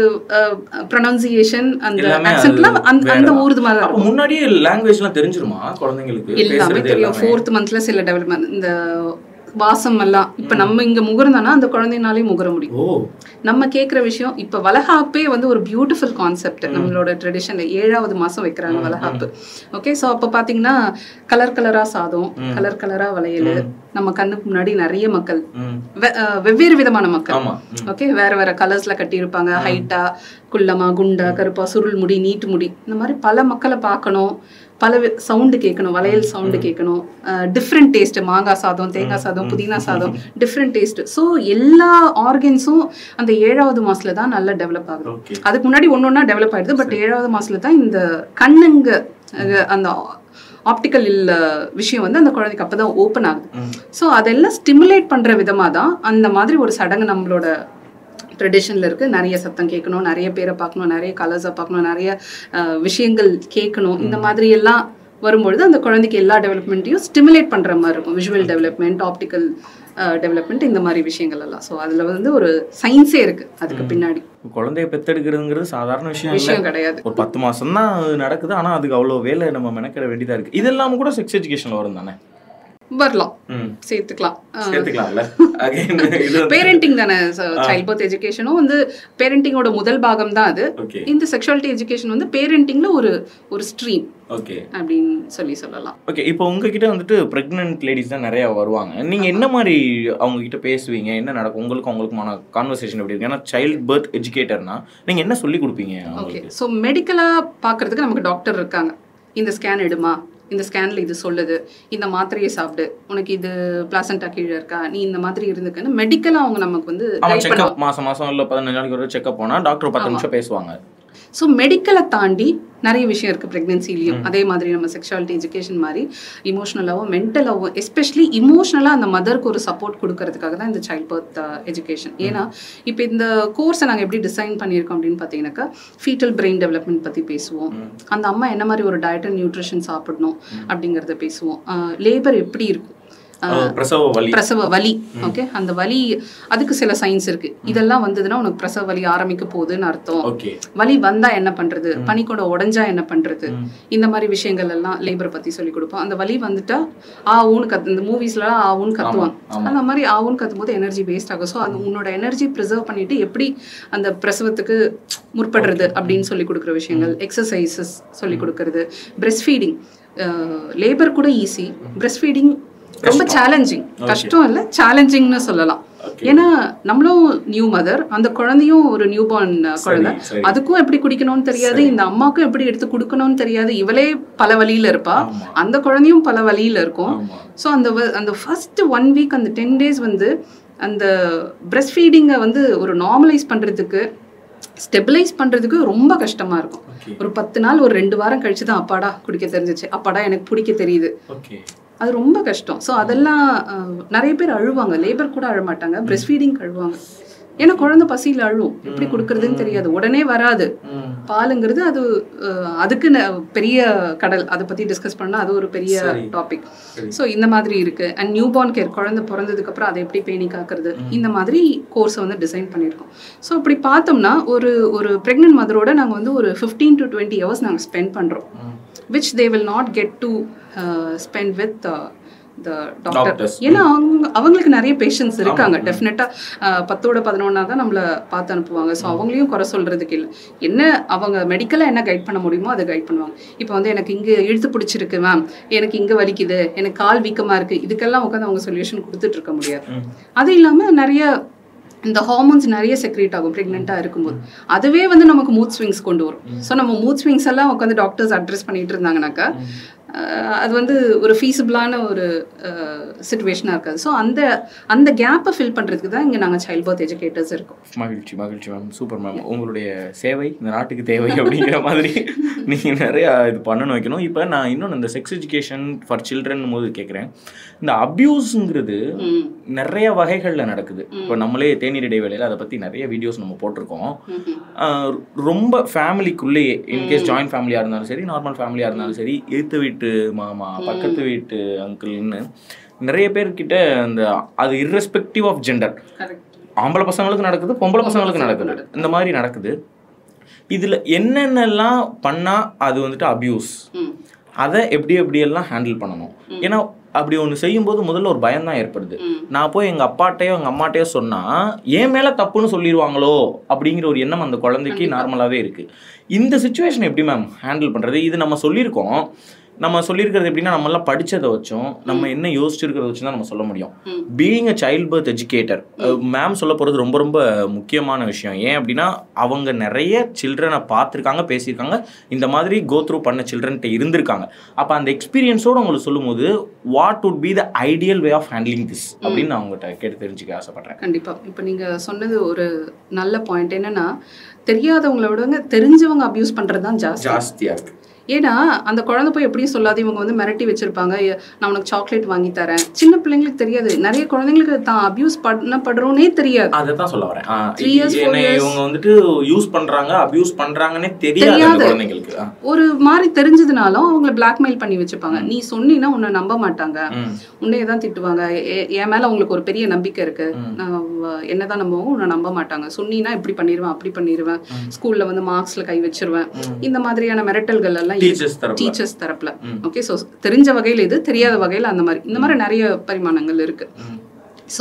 ப்ரொனன்சியேஷன் அந்த எல்லாமே அது ஆக்சென்ட்லாம் அந்த அந்த வேறதான். ஊருது மாதிரி தான் அப்ப முன்னாடியே லாங்குவேஜ் எல்லாம் தெரிஞ்சிருமா குழந்தைங்களுக்கு எல்லாமே பேசுறது தெரியும் எல்லாமே ஃபோர்த் மந்த்ல சில டெவலப்மெண்ட் இந்த வாசம் எல்லாம் இப்ப நம்ம இங்க முகர்ந்தானா அந்த குழந்தைனாலே முகர முடியும் ஓ நம்ம கேக்குற விஷயம் இப்ப வளகாப்பே வந்து ஒரு பியூட்டிஃபுல் கான்செப்ட் நம்மளோட ட்ரெடிஷன்ல ஏழாவது மாசம் வைக்கிறாங்க வளகாப்பு ஓகே சோ அப்ப பாத்தீங்கன்னா கலர் கலரா சாதம் கலர் கலரா வளையல் நம்ம கண்ணுக்கு முன்னாடி நிறைய மக்கள் ம் வெ- அஹ் வெவ்வேறு விதமான மக்கள் ஆமா ம். ஓகே வேற வேற கலர்ஸ்ல கட்டியிருப்பாங்க ஹைட்டா குள்ளமா குண்டா கருப்பா சுருள் முடி நீட்டு முடி இந்த மாதிரி பல மக்களை பார்க்கணும் பல சவுண்டு கேட்கணும் வளையல் சவுண்டு கேட்கணும் டிஃப்ரெண்ட் டேஸ்ட் மாங்காய் சாதம் தேங்காய் சாதம் புதினா சாதம் டிஃப்ரெண்ட் டேஸ்ட் ஸோ எல்லா ஆர்கன்ஸும் அந்த ஏழாவது மாசத்துல தான் நல்லா டெவலப் ஆகுது ஓகே அதுக்கு முன்னாடி ஒன்று ஒன்றா டெவலப் ஆயிடுது பட் ஏழாவது மாசத்துல தான் இந்த கண்ணுங்க அஹ், அந்த ஆப்டிக்கல் விஷயம் வந்து அந்த குழந்தைக்கு அப்பதான் ஓப்பன் ஆகுது ம். ஸோ அதெல்லாம் ஸ்டிமுலேட் பண்ற விதமா தான் அந்த மாதிரி ஒரு சடங்கு நம்மளோட ட்ரெடிஷனில் இருக்கு நிறைய சத்தம் கேட்கணும் நிறைய பேரை பார்க்கணும் நிறைய கலர்ஸை பார்க்கணும் நிறைய அஹ், விஷயங்கள் கேட்கணும் இந்த மாதிரி எல்லாம் வரும்பொழுது அந்த குழந்தைக்கு எல்லா டெவலப்மெண்ட்டையும் ஸ்டிமுலேட் பண்ற மாதிரி இருக்கும் விஷுவல் டெவலப்மெண்ட் ஆப்டிக்கல் டெவலப்மெண்ட் இந்த மாதிரி விஷயங்கள் எல்லாம் ஸோ அதில் வந்து ஒரு சயின்ஸே இருக்குது அதுக்கு பின்னாடி குழந்தைய பெத்தெடுக்கிறதுங்கிறது சாதாரண விஷயம் இல்ல விஷயம் கிடையாது ஒரு பத்து மாசம் தான் நடக்குது ஆனா அதுக்கு அவ்வளோ வேலை நம்ம மெனக்கிட வேண்டியதா இருக்கு இதெல்லாம் கூட செக்ஸ் எஜுகேஷன்ல வரும் தானே வரலாம் ம் சேர்த்துக்கலாம் சேர்த்துக்கலாம்ல Again, இது வந்து- பேரண்டிங் தானே சைல்ட் பர்த் எஜுகேஷனும் வந்து பேரண்டிங்கோட முதல் பாகம் தான் அது ஓகே இந்த செக்ஷுவாலிட்டி எஜுகேஷன் வந்து பேரண்டிங்ல ஒரு ஒரு ஸ்ட்ரீம் ஓகே அப்படின்னு சொல்லி சொல்லலாம் ஓகே இப்போ உங்ககிட்ட வந்துட்டு ப்ரெக்னென்ட் லேடிஸ் தான் நிறைய வருவாங்க நீங்க என்ன மாதிரி அவங்க கிட்ட பேசுவீங்க என்ன நடக்கும் உங்களுக்கு அவங்களுக்குமான கான்வர்சேஷன் எப்படி இருக்கு ஏன்னா சைல்ட் பர்த் எஜுகேட்டர்னா நீங்க என்ன சொல்லி கொடுப்பீங்க ஓகே அவங்களுக்கு ஸோ மெடிக்கலாக பார்க்கறதுக்கு நமக்கு டாக்டர் இருக்காங்க இந்த ஸ்கேன் எடுமா இந்த ஸ்கேனில் இது சொல்லுது இந்த மாத்திரையை சாப்பிடு உனக்கு இது பிளாசண்டா கீழே இருக்கா நீ இந்த மாதிரி இருந்துக்குன்னு மெடிக்கலாக அவங்க நமக்கு வந்து ஆமா கைட் பண்ணுவாங்க செக்அப் மாசம் மாசம் இல்ல பதினஞ்சு நாளைக்கு ஒரு செக்அப் போனா டாக்டர் பத்து நிமிஷம் பேசுவாங்க ஸோ மெடிக்கலை தாண்டி நிறைய விஷயம் இருக்குது ப்ரெக்னென்சிலையும் அதே மாதிரி நம்ம செக்ஷுவாலிட்டி எஜுகேஷன் மாதிரி இமோஷனலாகவும் மென்டலாகவும் எஸ்பெஷலி இமோஷனலாக அந்த மதருக்கு ஒரு சப்போர்ட் கொடுக்கறதுக்காக தான் இந்த சைல்ட் பர்த் எஜுகேஷன் ஏன்னா இப்போ இந்த கோர்ஸை நாங்கள் எப்படி டிசைன் பண்ணியிருக்கோம் அப்படின்னு பார்த்தீங்கன்னாக்கா ஃபீட்டல் பிரெயின் டெவலப்மெண்ட் பற்றி பேசுவோம் அந்த அம்மா என்ன மாதிரி ஒரு டயட் அண்ட் நியூட்ரிஷன் சாப்பிடணும் அப்படிங்கிறத பேசுவோம் லேபர் எப்படி இருக்கும் அஹ் பிரசவ வலி பிரசவ வலி ஓகே அந்த வலி அதுக்கு சில சயின்ஸ் இருக்கு இதெல்லாம் வந்ததுன்னா உனக்கு பிரசவ வலி ஆரம்பிக்க போகுதுன்னு அர்த்தம் ஓகே வலி வந்தா என்ன பண்றது பனிக்கூட உடைஞ்சா என்ன பண்றது இந்த மாதிரி விஷயங்கள் எல்லாம் லேபர் பத்தி சொல்லி கொடுப்போம் அந்த வலி வந்துட்டா ஆ ஊன்னு கத்து இந்த மூவிஸ்லாம் ஆ ஊன்னு கத்துவாங்க அந்த மாதிரி ஆ ஊன்னு கத்தும் போது எனர்ஜி வேஸ்ட் ஆகும் ஸோ அந்த உன்னோட எனர்ஜி ப்ரிசர்வ் பண்ணிட்டு எப்படி அந்த பிரசவத்துக்கு முற்படுறது அப்படின்னு சொல்லி கொடுக்குற விஷயங்கள் எக்ஸசைசஸ் சொல்லி கொடுக்கறது பிரெஸ்ட் ஃபீடிங் லேபர் கூட ஈஸி பிரெஸ்ட் ஃபீடிங் ரொம்ப சேலஞ்சிங் கஷ்டம் இல்லை சேலஞ்சிங்னு சொல்லலாம் ஏன்னா நம்மளும் நியூ மதர் அந்த குழந்தையும் ஒரு நியூ பார்ன் குழந்தை சரி. அதுக்கும் எப்படி குடிக்கணும்னு தெரியாது இந்த அம்மாவுக்கும் எப்படி எடுத்து கொடுக்கணும்னு தெரியாது இவளே பல வழியில இருப்பா ஆமா. அந்த குழந்தையும் பல வழியில இருக்கும் ஆமா ஸோ அந்த வ- அந்த ஃபர்ஸ்ட் ஒன் வீக் அந்த டென் டேஸ் வந்து அந்த பிரஸ்ட் ஃபீடிங்கை வந்து ஒரு நார்மலைஸ் பண்றதுக்கு ஸ்டெபிலைஸ் பண்றதுக்கு ரொம்ப கஷ்டமா இருக்கும் ஓகே ஒரு பத்து நாள் ஒரு ரெண்டு வாரம் கழிச்சு தான் அப்பாடா குடிக்க தெரிஞ்சிச்சு அப்பாடா எனக்கு பிடிக்க தெரியுது ஓகே அது ரொம்ப கஷ்டம் ஸோ அதெல்லாம் அஹ், நிறைய பேர் அழுவாங்க லேபர் கூட அழ மாட்டாங்க பிரஸ்ட் ஃபீடிங் அழுவாங்க ஏன்னா குழந்தை பசியில் அழுவும் எப்படி கொடுக்கறதுன்னு தெரியாது உடனே வராது ம் பாலுங்கிறது அது அஹ், அதுக்கு ந- பெரிய கடல் அதை பற்றி டிஸ்கஸ் பண்ணால் அது ஒரு பெரிய சரி. டாபிக் சரி. ஸோ இந்த மாதிரி இருக்கு அண்ட் நியூ பார்ன் கேர் குழந்தை பிறந்ததுக்கு அப்புறம் அதை எப்படி பேணி காக்கிறது இந்த மாதிரி கோர்ஸை வந்து டிசைன் பண்ணியிருக்கோம் ஸோ அப்படி பார்த்தோம்னா ஒரு ஒரு ப்ரெக்னென்ட் மதரோட நாங்கள் வந்து ஒரு ஃபிஃப்டீன் டு டுவெண்ட்டி ஹவர்ஸ் நாங்கள் ஸ்பெண்ட் பண்ணுறோம் ம். Which they will not get to spend with the doctor Doctors. ஏன்னா அவங்க அவங்களுக்கு நிறைய பேஷன்ஸ் இருக்காங்க டெஃபினட்டாக பத்தோட பதினொன்னா தான் நம்மளை பார்த்து அனுப்புவாங்க ஸோ அவங்களையும் குறை சொல்றதுக்கு இல்லை என்ன அவங்க மெடிக்கலாக என்ன கைட் பண்ண முடியுமோ அதை கைட் பண்ணுவாங்க இப்போ வந்து எனக்கு இங்கே இழுத்து பிடிச்சிருக்கு மேம் எனக்கு இங்கே வலிக்குது எனக்கு கால் வீக்கமாக இருக்குது இதுக்கெல்லாம் உட்காந்து அவங்க சொல்யூஷன் கொடுத்துட்டு இருக்க முடியாது ம். அது இல்லாமல் நிறைய இந்த ஹார்மோன்ஸ் நிறைய செக்ரேட் ஆகும் ப்ரெக்னெண்ட்டாக இருக்கும்போது அதுவே வந்து நமக்கு மூட் ஸ்விங்ஸ் கொண்டு வரும் ஸோ நம்ம மூட் ஸ்விங்ஸ் எல்லாம் உட்காந்து டாக்டர்ஸ் அட்ரஸ் பண்ணிட்டு இருந்தாங்கனாக்கா அஹ், அது வந்து ஒரு ஃபீஸபிளான ஒரு சுச்சுவேஷனாக இருக்காது ஸோ அந்த அந்த கேப்பை ஃபில் பண்ணுறதுக்கு தான் இங்கே நாங்கள் சைல்ட் பர்த் எஜுகேட்டர்ஸ் இருக்கோம் மகிழ்ச்சி மகிழ்ச்சி மேம் சூப்பர் மேம் உங்களுடைய சேவை இந்த நாட்டுக்கு தேவை அப்படிங்கிற மாதிரி நீங்கள் நிறையா இது பண்ணணும் வைக்கணும் இப்போ நான் இன்னொன்று இந்த செக்ஸ் எஜுகேஷன் ஃபார் சில்ட்ரன் போது கேட்குறேன் இந்த அப்யூஸுங்கிறது ம் நிறைய வகைகளில் நடக்குது இப்போ நம்மளே தேநீர் இடைவேளையில் அதை பற்றி நிறைய வீடியோஸ் நம்ம போட்டிருக்கோம் ம்ஹும். ஆஹ் ரொம்ப ஃபேமிலிக்குள்ளேயே இன்கேஸ் ஜாயிண்ட் ஃபேமிலியாக இருந்தாலும் சரி நார்மல் ஃபேமிலியாக இருந்தாலும் சரி எதிர்த்து வீட்டு மாமா பக்கத்து வீட்டு அங்கிள்னு நிறைய பேர்கிட்ட அந்த அது irrespective ஆஃப் ஜெண்டர் கரெக்ட் ஆம்பளை பசங்களுக்கு நடக்குது பொம்பளை பசங்களுக்கு நடக்குது இந்த மாதிரி நடக்குது இதில் என்னென்னலாம் பண்ணால் அது வந்துட்டு அபியூஸ் ம் அதை எப்படி எப்படியெல்லாம் ஹேண்டில் பண்ணணும் ஏன்னா அப்படி ஒன்று செய்யும்போது முதல்ல ஒரு பயம் தான் ஏற்படுது ம் நான் போய் எங்கள் அப்பாட்டையோ எங்கள் அம்மாட்டையோ சொன்னால் என் மேலே தப்புன்னு சொல்லிடுவாங்களோ அப்படிங்கிற ஒரு எண்ணம் அந்த குழந்தைக்கு நார்மலாகவே இருக்குது இந்த சுச்சுவேஷன் எப்படி மேம் ஹேண்டில் பண்ணுறது இது நம்ம சொல்லியிருக்கோம் நம்ம சொல்லியிருக்கிறது எப்படின்னா நம்மளாம் படிச்சதை வச்சும் நம்ம என்ன யோசிச்சிருக்கிறத வச்சு தான் நம்ம சொல்ல முடியும் ம். Being a child birth educator ma'am சொல்ல போகிறது ரொம்ப ரொம்ப முக்கியமான விஷயம் ஏன் அப்படின்னா அவங்க நிறைய சில்ட்ரனை பார்த்துருக்காங்க பேசியிருக்காங்க இந்த மாதிரி கோ த்ரூ பண்ண சில்ட்ரன்ட்ட இருந்திருக்காங்க அப்போ அந்த எக்ஸ்பீரியன்ஸோடு உங்களுக்கு சொல்லும்போது what would be the ideal way of handling this அப்படின்னு நான் உங்கள்கிட்ட கேட்டு தெரிஞ்சுக்க ஆசைப்பட்றேன் கண்டிப்பா இப்போ நீங்க சொன்னது ஒரு நல்ல பாயிண்ட் என்னன்னா தெரியாதவங்கள விடங்க தெரிஞ்சவங்க அபியூஸ் பண்றது தான் ஜாஸ்தி ஜாஸ்தியாக இருக்கு ஏன்னா அந்த குழந்தை போய் எப்படியும் சொல்லாது இவங்க வந்து மிரட்டி வச்சிருப்பாங்க "ஏ, நான் உனக்கு சாக்லேட் வாங்கி தரேன் சின்ன பிள்ளைங்களுக்கு தெரியாது நிறைய குழந்தைங்களுக்கு தான் அபியூஸ் பண்ணப்படுறோன்னே தெரியாது அதை தான் சொல்ல வரேன் ஆ, Three years, four என்னை years. இவங்க வந்துட்டு யூஸ் பண்றாங்க அபியூஸ் பண்றாங்கன்னே தெரியாது அந்த தெரியாது. குழந்தைங்களுக்கு ஆ. ஒரு மாதிரி தெரிஞ்சதுனாலும் அவங்கள பிளாக்மெயில் பண்ணி வச்சுப்பாங்க நீ சொன்னீன்னா உன்னை நம்ப மாட்டாங்க ம். உன்னையே தான் திட்டுவாங்க எ- என் மேல அவங்களுக்கு ஒரு பெரிய நம்பிக்கை இருக்கு ம். நான் வ- என்னதான் நம்பவும் உன்னை நம்ப மாட்டாங்க சொன்னீன்னா இப்படி பண்ணிடுவேன் அப்படி பண்ணிடுவேன் ஸ்கூல்ல வந்து மார்க்ஸ்ல கை வச்சிருவேன் இந்த மாதிரியான மிரட்டல்கள் எல்லாம் டீச்சர்ஸ் தரப்பு டீச்சர்ஸ் தரப்புல ஓகே ஸோ தெரிஞ்ச வகையில் இது தெரியாத வகையில் அந்த மாதிரி இந்த மாதிரி நிறைய பரிமாணங்கள் இருக்கு ம். ஸோ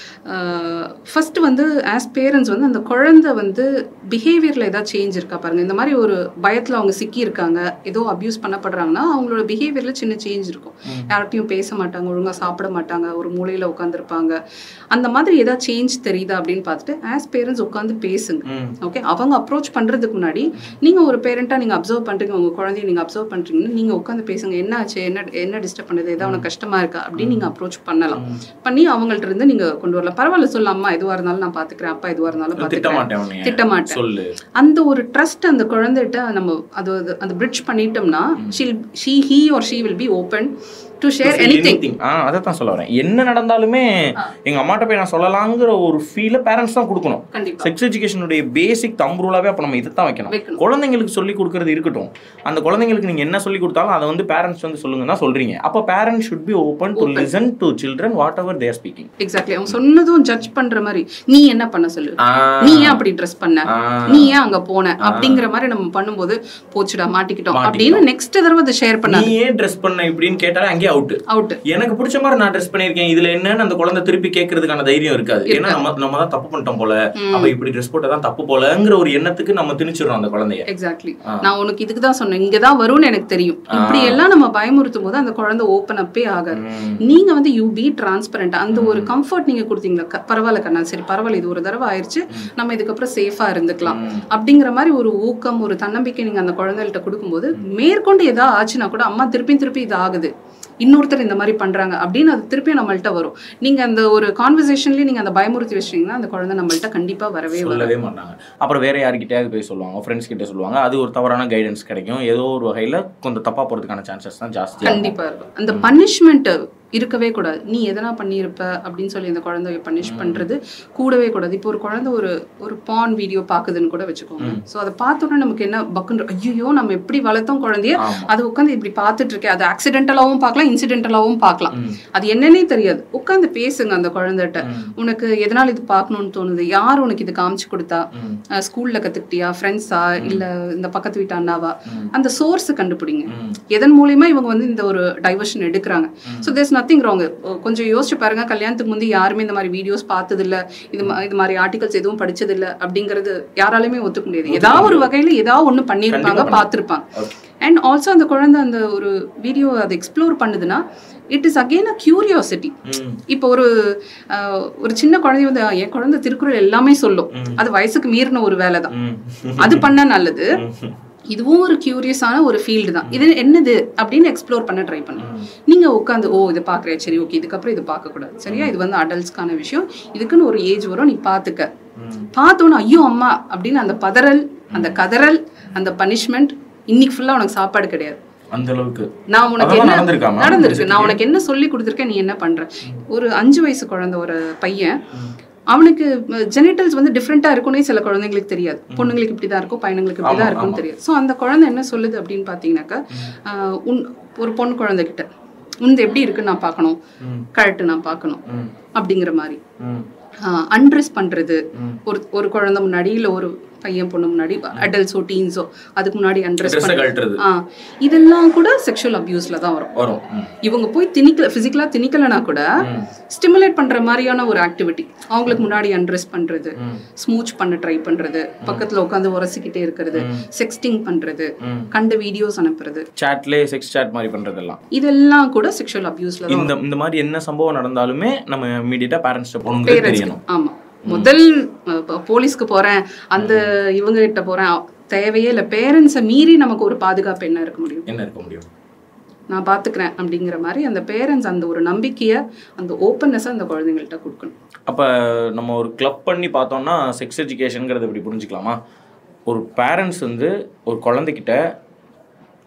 ஃபர்ஸ்ட் வந்து ஆஸ் பேரண்ட்ஸ் வந்து அந்த குழந்தை வந்து பிஹேவியரில் ஏதாவது சேஞ்ச் இருக்கா பாருங்க இந்த மாதிரி ஒரு பயத்தில் அவங்க சிக்கி இருக்காங்க ஏதோ அப்யூஸ் பண்ணப்படுறாங்கன்னா அவங்களோட பிஹேவியரில் சின்ன சேஞ்ச் இருக்கும் யார்கிட்டயும் பேச மாட்டாங்க ஒழுங்காக சாப்பிட மாட்டாங்க ஒரு மூலையில் உட்காந்துருப்பாங்க அந்த மாதிரி ஏதாவது சேஞ்ச் தெரியுதா அப்படின்னு பார்த்துட்டு ஆஸ் பேரண்ட்ஸ் உட்காந்து பேசுங்க ம். ஓகே அவங்க அப்ரோச் பண்ணுறதுக்கு முன்னாடி நீங்கள் ஒரு பேரண்ட்டாக நீங்கள் அப்சர்வ் பண்ணுறீங்க உங்கள் குழந்தைய நீங்கள் அப்சர்வ் பண்ணுறீங்கன்னு நீங்கள் உட்காந்து பேசுங்க என்ன ஆச்சு என்ன என்ன டிஸ்டர்ப் பண்ணுது ஏதாவது உனக்கு கஷ்டமா இருக்கா அப்படின்னு நீங்கள் அப்ரோச் பண்ணலாம் பண்ணி அவங்கள்ட்ட இருந்து நீங்கள் கொண்டு வரலாம் பரவாயில்ல சொல்ல அம்மா எதுவாக இருந்தாலும் நான் பார்த்துக்கிறேன் அப்பா எதுவாக இருந்தாலும் திட்ட பார்த்துக்கிறேன் மாட்டேன் உன்னைய. திட்ட மாட்டேன் சொல்லு அந்த ஒரு ட்ரஸ்ட் அந்த குழந்தைகிட்ட நம்ம அது அது- அந்த பிரிட்ஜ் பண்ணிட்டோம்னா she'll she he or she will be open to share any Anything. ஆ அதை தான் சொல்ல வரேன் என்ன நடந்தாலுமே எங்க அம்மாட்ட போய் நான் சொல்லலாங்கிற ஒரு ஃபீலை பேரண்ட்ஸ் தான் கொடுக்கணும் கண்டிப்பா செக்ஸ் எஜுகேஷனுடைய பேசிக் தம்புருளாவே அப்ப நம்ம இதை தான் வைக்கணும் வைக்கணும். குழந்தைங்களுக்கு சொல்லி கொடுக்கறது இருக்கட்டும் அந்த குழந்தைங்களுக்கு நீங்க என்ன சொல்லி கொடுத்தாலும் அதை வந்து பேரண்ட்ஸ் வந்து சொல்லுங்க தான் சொல்றீங்க அப்ப parents should be open to listen to children whatever they're speaking exactly அவங்க சொன்னதும் ஜட்ஜ் பண்ற மாதிரி நீ என்ன பண்ண சொல்லு நீ ஏன் அப்படி ட்ரெஸ் பண்ண நீ ஏன் அங்க போன அப்படிங்கிற மாதிரி நம்ம பண்ணும்போது போச்சுடா மாட்டிக்கிட்டோம் அப்படின்னு நெக்ஸ்ட் தடவை அதை ஷேர் நீ பண்ணாங்க ஏன் ட்ரெஸ் பண்ண இப்படின்னு கேட்டாலே அங்கேயே அவுட் அவுட் எனக்கு பிடிச்ச மாதிரி நான் ட்ரெஸ் பண்ணியிருக்கேன் இதுல என்னன்னு அந்த குழந்தை திருப்பி கேட்கறதுக்கான தைரியம் இருக்காது ஏன்னா நம்ம நம்ம தான் தப்பு பண்ணிட்டோம் போல அவ இப்படி ட்ரெஸ் போட்டதான் தப்பு போலங்கிற ஒரு எண்ணத்துக்கு நம்ம திணிச்சிடுறோம் அந்த குழந்தைய எக்ஸாக்ட்லி நான் உனக்கு இதுக்கு தான் சொன்னேன் இங்க தான் வரும்னு எனக்கு தெரியும் இப்படி எல்லாம் நம்ம பயமுறுத்தும் போது அந்த குழந்தை ஓப்பன் அப்பே ஆகாது ம். நீங்க வந்து யூ பி டிரான்ஸ்பரண்ட் அந்த ஒரு கம்ஃபர்ட் நீங்க கொடுத்தீங்களா க- பரவாயில்ல கண்ணா சரி பரவாயில்ல இது ஒரு தடவை ஆயிடுச்சு நம்ம இதுக்கப்புறம் சேஃபா இருந்துக்கலாம் அப்படிங்கிற மாதிரி ஒரு ஊக்கம் ஒரு தன்னம்பிக்கை நீங்க அந்த குழந்தைகள்ட்ட கொடுக்கும்போது மேற்கொண்டு ஏதாவது ஆச்சுன்னா கூட அம்மா திருப்பி திருப்பி இது ஆகுது இன்னொருத்தர் இந்த மாதிரி பண்றாங்க அப்படின்னு அது திருப்பி நம்மள்ட்ட வரும் நீங்க அந்த ஒரு கான்வர்சேஷன்லயே நீங்க அந்த பயமுறுத்தி வச்சிட்டீங்கன்னா அந்த குழந்தை நம்மள்ட்ட கண்டிப்பா வரவே வரும் சொல்லவே மாட்டாங்க அப்புறம் வேற யார்கிட்டயாவது போய் சொல்லுவாங்க ஃப்ரெண்ட்ஸ் கிட்ட சொல்லுவாங்க அது ஒரு தவறான கைடன்ஸ் கிடைக்கும் ஏதோ ஒரு வகையில கொஞ்சம் தப்பா போறதுக்கான சான்சஸ் தான் ஜாஸ்தி கண்டிப்பா இருக்கும் அந்த பனிஷ்மெண்ட் இருக்கவே கூடாது நீ எதனா பண்ணியிருப்ப அப்படின்னு சொல்லி அந்த குழந்தைய பனிஷ் பண்றது கூடவே கூடாது இப்போ ஒரு குழந்தை ஒரு ஒரு பான் வீடியோ பாக்குதுன்னு கூட வச்சுக்கோங்க ஸோ அதை பார்த்தோன்னே நமக்கு என்ன பக்குன்ற ஐயோ நம்ம எப்படி வளர்த்தோம் குழந்தைய ஆமா. அது உட்காந்து இப்படி பார்த்துட்டு இருக்கேன் அது ஆக்சிடென்டலாவும் பார்க்கலாம் இன்சிடென்டலாவும் பார்க்கலாம் ம். அது என்னன்னே தெரியாது உட்காந்து பேசுங்க அந்த குழந்தைகிட்ட ம். உனக்கு எதனால இது பார்க்கணும்னு தோணுது யார் உனக்கு இது காமிச்சு கொடுத்தா ம். அஹ் ஸ்கூல்ல கத்துக்கிட்டியா ஃப்ரெண்ட்ஸா இல்ல இந்த பக்கத்து வீட்டு அண்ணாவா ம். அந்த சோர்ஸ் கண்டுபிடிங்க ம். எதன் மூலியமா இவங்க வந்து இந்த ஒரு டைவர்ஷன் எடுக்கிறாங்க ஸோ தேர்ஸ் நத்திங் ராங் கொஞ்சம் யோசிச்சு பாருங்க கல்யாணத்துக்கு முந்தி யாருமே இந்த மாதிரி வீடியோஸ் பார்த்தது இல்ல இது மா- இது மாதிரி ஆர்டிகல்ஸ் எதுவும் படிச்சது இல்ல அப்படிங்கிறது யாராலையுமே ஒத்துக்க முடியாது ஏதாவது ஒரு வகையில ஏதாவது ஒண்ணு பண்ணியிருப்பாங்க கண்டிப்பா பார்த்திருப்பாங்க Okay. அண்ட் ஆல்சோ அந்த குழந்தை அந்த ஒரு வீடியோ அதை எக்ஸ்ப்ளோர் பண்ணுதுன்னா it is again a curiosity ம். இப்போ ஒரு அஹ், ஒரு சின்ன குழந்தை வந்து "ஆ, என் குழந்தை திருக்குறள் எல்லாமே சொல்லும் அது வயசுக்கு மீறின ஒரு வேலை தான் ம். அது பண்ணா நல்லது இதுவும் ஒரு கியூரியஸான ஒரு ஃபீல்டு தான் இது என்னது அப்படின்னு எக்ஸ்ப்ளோர் பண்ண ட்ரை பண்ணுங்க நீங்க உட்காந்து ஓ இதை பாக்குறியா சரி ஓகே இதுக்கப்புறம் இது பார்க்க கூடாது சரியா இது வந்து அடல்ட்ஸ்க்கான விஷயம் இதுக்குன்னு ஒரு ஏஜ் வரும் நீ பாத்துக்க பார்த்தோன்னு ஐயோ அம்மா அப்படின்னு அந்த பதறல் அந்த கதறல் அந்த பனிஷ்மெண்ட் இன்னைக்கு ஃபுல்லா உனக்கு சாப்பாடு கிடையாது அந்த அளவுக்கு நான் உனக்கு அதெல்லாம் என்ன நடந்திருக்காமா? நடந்திருக்கு நான் உனக்கு என்ன சொல்லி கொடுத்துருக்கேன் நீ என்ன பண்ற ஒரு அஞ்சு வயசு குழந்தை ஒரு பையன் அவனுக்கு ஜெனிட்டல்ஸ் வந்து டிஃப்ரெண்டா இருக்கும்னே சில குழந்தைங்களுக்கு தெரியாது பொண்ணுங்களுக்கு இப்படி தான் இருக்கும் பையனுங்களுக்கு இப்படி தான் ஆமா, இருக்கும்னு ஆமா. தெரியாது ஸோ அந்த குழந்தை என்ன சொல்லுது அப்படின்னு பார்த்தீங்கன்னாக்கா ஆஹ் உன் ஒரு பொண்ணு குழந்தைகிட்ட உந்து எப்படி இருக்குன்னு நான் பார்க்கணும் ம். கரெக்ட் நான் பார்க்கணும் ம். அப்படிங்கிற மாதிரி ம். அன்ட்ரெஸ் பண்றது ம். ஒரு ஒரு குழந்தை முன்னாடி இல்ல ஒரு பையன் பொண்ணு முன்னாடி அடல்ட்ஸோ டீன்ஸோ அதுக்கு முன்னாடி அன்ட்ரெஸ் Dress அ பண்றது கழட்டுறது ஆ இதெல்லாம் கூட செக்ஷுவல் அபியூஸ்ல தான் வரும் வரும் ம். இவங்க போய் திணிக்கல பிசிக்கலா திணிக்கலனா கூட ம். ஸ்டிமுலேட் பண்ற மாதிரியான ஒரு ஆக்டிவிட்டி அவங்களுக்கு முன்னாடி அன்ட்ரெஸ் பண்றது ம். ஸ்மூச் பண்ண ட்ரை பண்றது பக்கத்துல உட்காந்து உரசிக்கிட்டே இருக்கிறது செக்ஸ்டிங் பண்றது ம். கண்ட வீடியோஸ் அனுப்புறது சாட்லேயே செக்ஸ் சாட் மாதிரி பண்றதெல்லாம் இதெல்லாம் கூட செக்ஷுவல் அபியூஸ்ல தான் இந்த இந்த மாதிரி என்ன சம்பவம் நடந்தாலுமே நம்ம இமீடியட்டா பேரண்ட்ஸ் போகணுங்கிறது பேரண்ட்ஸ்க்கு தெரியணும் ஆமா முதல் அஹ், இப்ப போலீஸ்க்கு போறேன் அந்த இவங்க கிட்ட போறேன் அ- தேவையே இல்லை பேரண்ட்ஸை மீறி நமக்கு ஒரு பாதுகாப்பு என்ன இருக்க முடியும் என்ன இருக்க முடியும் நான் பாத்துக்கிறேன் அப்படிங்கிற மாதிரி அந்த பேரண்ட்ஸ் அந்த ஒரு நம்பிக்கையை அந்த ஓப்பன்னஸை அந்த குழந்தைங்கள்ட்ட கொடுக்கணும் அப்போ நம்ம ஒரு கிளப் பண்ணி பார்த்தோம்னா செக்ஸ் எஜுகேஷனுங்கிறத இப்படி புரிஞ்சுக்கலாமா ஒரு பேரண்ட்ஸ் வந்து ஒரு குழந்தைகிட்ட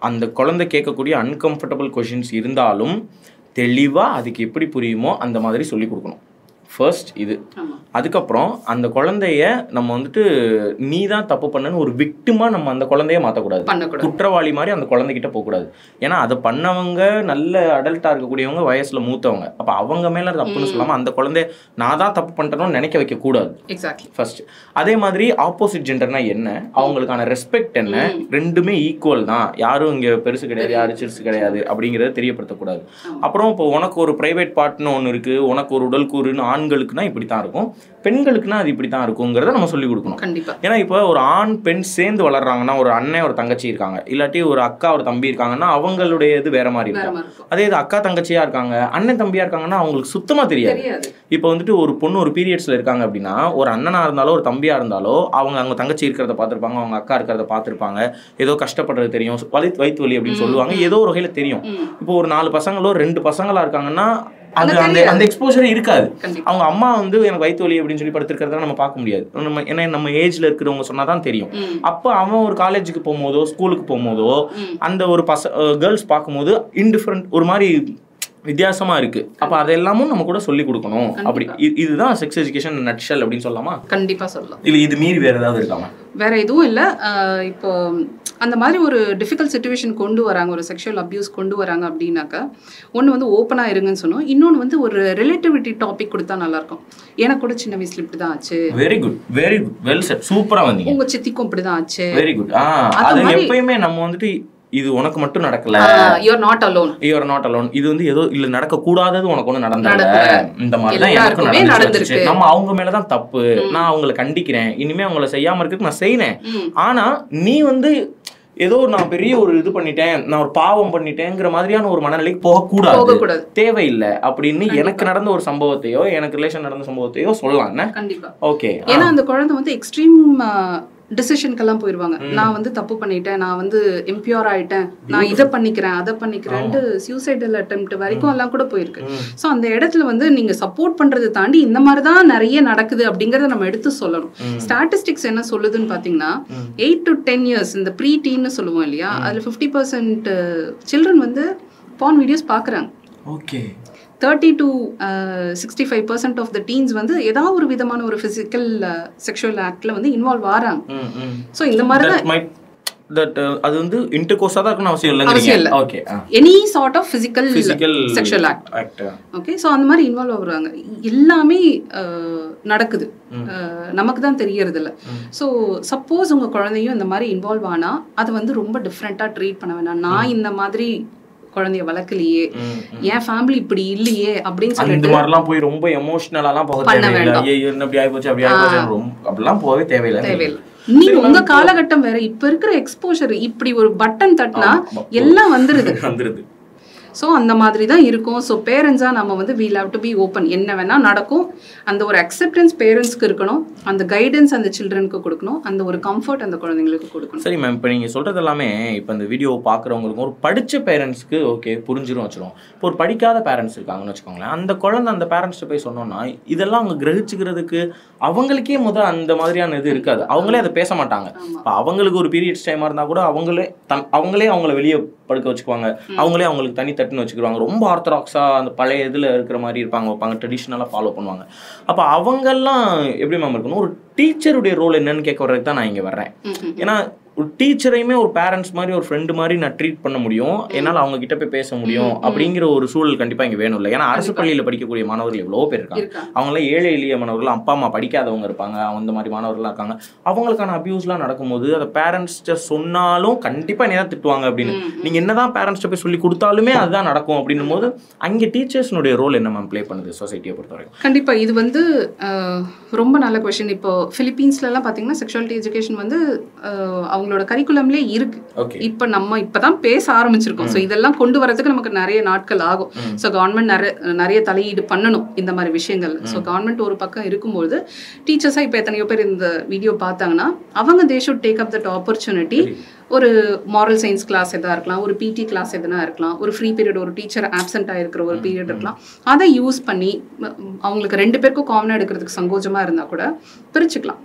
அந்த குழந்தை கேட்கக்கூடிய அன்கம்ஃபர்டபுள் கொஷின்ஸ் இருந்தாலும் தெளிவாக அதுக்கு எப்படி புரியுமோ அந்த மாதிரி சொல்லி கொடுக்கணும் ஃபர்ஸ்ட் இது ஆமா அதுக்கப்புறம் அந்த குழந்தைய நம்ம வந்துட்டு நீ தான் தப்பு பண்ணன்னு ஒரு விக்டிமா நம்ம அந்த குழந்தைய மாற்றக்கூடாது பண்ணக்கூடாது குற்றவாளி மாதிரி அந்த குழந்தைகிட்ட போகக்கூடாது ஏன்னா அதை பண்ணவங்க நல்ல அடல்ட்டாக இருக்கக்கூடியவங்க வயசுல மூத்தவங்க அப்போ அவங்க மேல தப்புன்னு சொல்லாம அந்த குழந்தைய நான் தான் தப்பு பண்ணிட்டேன்னு நினைக்க வைக்கக்கூடாது எக்ஸாக்ட்லி ஃபர்ஸ்ட் அதே மாதிரி ஆப்போசிட் ஜெண்டர்னா என்ன அவங்களுக்கான ரெஸ்பெக்ட் என்ன ரெண்டுமே ஈக்குவல் தான் யாரும் இங்க பெருசு கிடையாது யாரும் சிறுசு கிடையாது அப்படிங்கறத தெரியப்படுத்தக்கூடாது அப்புறம் இப்போ உனக்கு ஒரு பிரைவேட் பார்ட்னு ஒன்று இருக்கு உனக்கு ஒரு உடல் கூறுன்னு ஆண்களுக்குனா இப்படி தான் இருக்கும் பெண்களுக்குனா அது இப்படி தான் இருக்குங்கிறத நம்ம சொல்லி கொடுக்கணும் கண்டிப்பா ஏன்னா இப்போ ஒரு ஆண் பெண் சேர்ந்து வளர்றாங்கன்னா ஒரு அண்ணன் ஒரு தங்கச்சி இருக்காங்க இல்லாட்டி ஒரு அக்கா ஒரு தம்பி இருக்காங்கன்னா அவங்களுடைய இது வேற மாதிரி வேற இருக்கும் மாதிரி இருக்கும் அதே இது அக்கா தங்கச்சியா இருக்காங்க அண்ணன் தம்பியா இருக்காங்கன்னா அவங்களுக்கு சுத்தமா தெரியாது தெரியாது இப்போ வந்துட்டு ஒரு பொண்ணு ஒரு பீரியட்ஸ்ல இருக்காங்க அப்படின்னா ஒரு அண்ணனா இருந்தாலோ ஒரு தம்பியா இருந்தாலோ அவங்க அவங்க தங்கச்சி இருக்கிறத பார்த்திருப்பாங்க அவங்க அக்கா இருக்கிறத பார்த்திருப்பாங்க ஏதோ கஷ்டப்படுறது தெரியும் வலி வயிற்று வலி அப்படின்னு சொல்லுவாங்க ஏதோ ஒரு வகையில தெரியும் ம் இப்போ ஒரு நாலு பசங்களோ ரெண்டு பசங்களா இருக்காங்கன்னா அது அங்க அந்த தெரியாது. அந்த எக்ஸ்போஷர் இருக்காது கண்டிப்பா அவங்க அம்மா வந்து எனக்கு வயிற்று வலி அப்படின்னு சொல்லி படுத்திருக்கிறத நம்ம பார்க்க முடியாது நம்ம ஏன்னா நம்ம ஏஜ்ல இருக்கிறவங்க சொன்னா தான் தெரியும் ம் அப்போ அவன் ஒரு காலேஜுக்கு போகும்போதோ ஸ்கூலுக்கு போகும்போதோ ம் அந்த ஒரு பச கேர்ள்ஸ் பார்க்கும்போது இன்டிஃபரெண்ட் ஒரு மாதிரி வித்தியாசமா இருக்கு அப்ப அதெல்லாமும் நம்ம கூட சொல்லி கொடுக்கணும் அப்படி இ- இதுதான் செக்ஸ் எஜுகேஷன் நட்ஷல் அப்படின்னு சொல்லலாமா கண்டிப்பா சொல்லலாம் இல்ல இது மீறி வேற ஏதாவது இருக்காமா வேற எதுவும் இல்லை இப்போ அந்த மாதிரி ஒரு டிஃபிகல்ட் சுச்சுவேஷன் கொண்டு வராங்க ஒரு செக்ஷுவல் அப்யூஸ் கொண்டு வராங்க அப்படின்னாக்கா ஒன்று வந்து ஓப்பனாக இருங்கன்னு சொன்னோம் இன்னொன்று வந்து ஒரு ரிலேட்டிவிட்டி டாபிக் கொடுத்தா நல்லா இருக்கும் எனக்கு கூட சின்ன வயசுல இப்படி தான் ஆச்சு very good very good well said சூப்பரா வந்தீங்க உங்க சித்திக்கும் இப்படி தான் ஆச்சு வெரி குட் ஆ அது அது மாதிரி- எப்பயுமே நம்ம வந்துட்டு இது உனக்கு மட்டும் நடக்கல you're not alone you're not alone இது வந்து ஏதோ இல்ல நடக்க கூடாதது உனக்கு ஒண்ணு நடந்தல நடக்கல. இந்த மாதிரி தான் எனக்கும் எல்லாருக்குமே நடந்துச்சு நடந்திருக்கு. நம்ம அவங்க மேலதான் தப்பு நான் அவங்கள கண்டிக்கிறேன் இனிமே அவங்கள செய்யாம இருக்கிறதுக்கு நான் செய்யறேன் ம் ஆனா நீ வந்து ஏதோ நான் பெரிய ஒரு இது பண்ணிட்டேன் நான் ஒரு பாவம் பண்ணிட்டேங்கிற மாதிரியான ஒரு மனநிலைக்கு போகக்கூடாது போகக்கூடாது தேவையில்லை அப்படின்னு எனக்கு நடந்த ஒரு சம்பவத்தையோ எனக்கு ரிலேஷன் நடந்த சம்பவத்தையோ சொல்லலாம் என்ன கண்டிப்பா ஓகே ஏன்னா அந்த குழந்தை வந்து எக்ஸ்ட்ரீம் டிசிஷனுக்கெல்லாம் போயிருவாங்க நான் வந்து தப்பு பண்ணிட்டேன் நான் வந்து இம்பியூர் ஆயிட்டேன் நான் இதை பண்ணிக்கிறேன் அதை பண்ணிக்கிறேன்ட்டு சூசைடல் அட்டெம்ப்ட் வரைக்கும் எல்லாம் கூட போயிருக்கு ஸோ அந்த இடத்துல வந்து நீங்க சப்போர்ட் பண்றதை தாண்டி இந்த மாதிரி தான் நிறைய நடக்குது அப்படிங்கறத நம்ம எடுத்து சொல்லணும் ஸ்டாட்டிஸ்டிக்ஸ் என்ன சொல்லுதுன்னு பாத்தீங்கன்னா எயிட் டு டென் இயர்ஸ் இந்த ப்ரீ டீன்னு சொல்லுவோம் இல்லையா அதுல ஃபிஃப்டி பர்சன்ட் சில்ட்ரன் வந்து பான் வீடியோஸ் பாக்குறாங்க okay thirty to sixty five percent of the teens வந்து ஏதாவது ஒரு விதமான ஒரு ஃபிசிக்கல் செக்ஷுவல் ஆக்ட்ல வந்து இன்வால்வ் ஆறாங்க ம் ம் ஸோ இந்த மாதிரி தான் தட் மைட் தட் அது வந்து இன்டர் கோர்ஸா தான் இருக்கணும் அவசியம் அவசியம் இல்லைங்கிறீங்க இல்ல. Okay any sort of physical physical sexual act act okay so அந்த மாதிரி இன்வால்வ் ஆகுறாங்க எல்லாமே அஹ், நடக்குது அஹ், நமக்கு தான் தெரியறது இல்ல ஸோ சப்போஸ் உங்க குழந்தையும் இந்த மாதிரி இன்வால்வ் ஆனா அது வந்து ரொம்ப டிஃப்ரெண்ட்டாக ட்ரீட் பண்ண வேணாம் நான் இந்த மாதிரி குழந்தைய வளர்க்கலையே என் ஃபேமிலி இப்படி இல்லையே அப்படின்னு அந்த சொல்லிட்டு மாதிரிலாம் போய் ரொம்ப எமோஷனலாலாம் போக பண்ண தேவையில்லை வேண்டாம். ஐயோ என்ன இப்படி ஆயிப்போச்சு அப்படி ஆயிப்போச்சு ரொம்ப அப்படிலாம் போகவே தேவையில்லை தேவையில்லை நீங்க உங்க காலகட்டம் வேற இப்ப இருக்கிற எக்ஸ்போஷர் இப்படி ஒரு பட்டன் தட்டினா ஆமா. எல்லாம் வந்துருது வந்துருது ஸோ அந்த மாதிரி தான் இருக்கும் ஸோ பேரண்ட்ஸாக நம்ம வந்து we'll have to be open என்ன வேணால் நடக்கும் அந்த ஒரு அக்செப்டன்ஸ் பேரண்ட்ஸ்க்கு இருக்கணும் அந்த கைடன்ஸ் அந்த சில்ட்ரனுக்கு கொடுக்கணும் அந்த ஒரு கம்ஃபர்ட் அந்த குழந்தைங்களுக்கு கொடுக்கணும் சரி மேம் இப்போ நீங்கள் சொல்கிறது எல்லாமே இப்போ இந்த வீடியோ பார்க்குறவங்களுக்கும் ஒரு படித்த பேரண்ட்ஸ்க்கு ஓகே புரிஞ்சிரும் வச்சிரும் இப்போ ஒரு படிக்காத பேரண்ட்ஸ் இருக்காங்கன்னு வச்சுக்கோங்களேன் அந்த குழந்தை அந்த பேரண்ட்ஸ்ட்டு போய் சொன்னோன்னா இதெல்லாம் அவங்க கிரகிச்சுக்கிறதுக்கு அவங்களுக்கே முதல் அந்த மாதிரியான இது இருக்காது அவங்களே அதை பேச மாட்டாங்க ஆமா. இப்போ அவங்களுக்கு ஒரு பீரியட்ஸ் டைமாக இருந்தால் கூட அவங்களே தன் அவங்களே அவங்கள வெளியே படுக்க வச்சுக்குவாங்க அவங்களே அவங்களுக்கு தனி தட்டுன்னு வச்சுக்கிடுவாங்க ரொம்ப ஆர்த்தடாக்ஸாக அந்த பழைய இதில் இருக்கிற மாதிரி இருப்பாங்க வைப்பாங்க ட்ரெடிஷ்னலாக ஃபாலோ பண்ணுவாங்க அப்போ அவங்கெல்லாம் எப்படி மேம் இருக்கணும் ஒரு டீச்சருடைய ரோல் என்னன்னு கேட்க வர்றதுக்கு தான் நான் இங்கே வர்றேன் ம், ம். ஏன்னா ஒரு டீச்சரையுமே ஒரு பேரண்ட்ஸ் மாதிரி ஒரு ஃப்ரெண்டு மாதிரி நான் ட்ரீட் பண்ண முடியும் என்னால் அவங்க கிட்ட போய் பேச முடியும் அப்படிங்கிற ஒரு சூழல் கண்டிப்பாக இங்கே வேணும் இல்லை ஏன்னா அரசு பள்ளியில் படிக்கக்கூடிய மாணவர்கள் எவ்வளோ பேர் இருக்காங்க இருக்காங்க அவங்களாம் ஏழை எளிய மாணவர்கள் அப்பா அம்மா படிக்காதவங்க இருப்பாங்க அந்த மாதிரி மாணவர்கள்லாம் இருக்காங்க அவங்களுக்கான அபியூஸ்லாம் நடக்கும்போது அதை பேரண்ட்ஸ்கிட்ட சொன்னாலும் கண்டிப்பாக என்ன திட்டுவாங்க அப்படின்னு ம், ம். நீங்கள் என்னதான் பேரண்ட்ஸ்கிட்ட போய் சொல்லி கொடுத்தாலுமே அதுதான் நடக்கும் அப்படின்னும் போது அங்கே டீச்சர்ஸ்னுடைய ரோல் என்ன மேம் ப்ளே பண்ணுது சொசைட்டியை பொறுத்த வரைக்கும் கண்டிப்பா இது வந்து அஹ், ரொம்ப நல்ல கொஷின் இப்போ பிலிப்பீன்ஸ்ல எல்லாம் பாத்தீங்கன்னா செக்ஷுவாலிட்டி எஜுகேஷன் வந்து அஹ், அவங்களோட கரிக்குலம்லேயே இருக்கு ஓகே இப்ப நம்ம இப்பதான் பேச ஆரம்பிச்சிருக்கோம் ஸோ இதெல்லாம் கொண்டு வரதுக்கு நமக்கு நிறைய நாட்கள் ஆகும் ஸோ கவர்மெண்ட் நிறைய நிறைய தலையீடு பண்ணணும் இந்த மாதிரி விஷயங்கள் ஸோ கவர்மெண்ட் ஒரு பக்கம் இருக்கும்போது டீச்சர்ஸாக இப்போ எத்தனையோ பேர் இந்த வீடியோ பார்த்தாங்கன்னா அவங்க they should take up that opportunity ஒரு மாரல் சயின்ஸ் கிளாஸ் எதா இருக்கலாம் ஒரு பிடி கிளாஸ் எதனா இருக்கலாம் ஒரு ஃப்ரீ பீரியட் ஒரு டீச்சர் ஆப்சென்ட் இருக்கிற ஒரு பீரியட் இருக்கலாம் அதை யூஸ் பண்ணி ம், அவங்களுக்கு ரெண்டு பேருக்கும் காமனாக எடுக்கிறதுக்கு சங்கோஜமா இருந்தா கூட பிரிச்சுக்கலாம்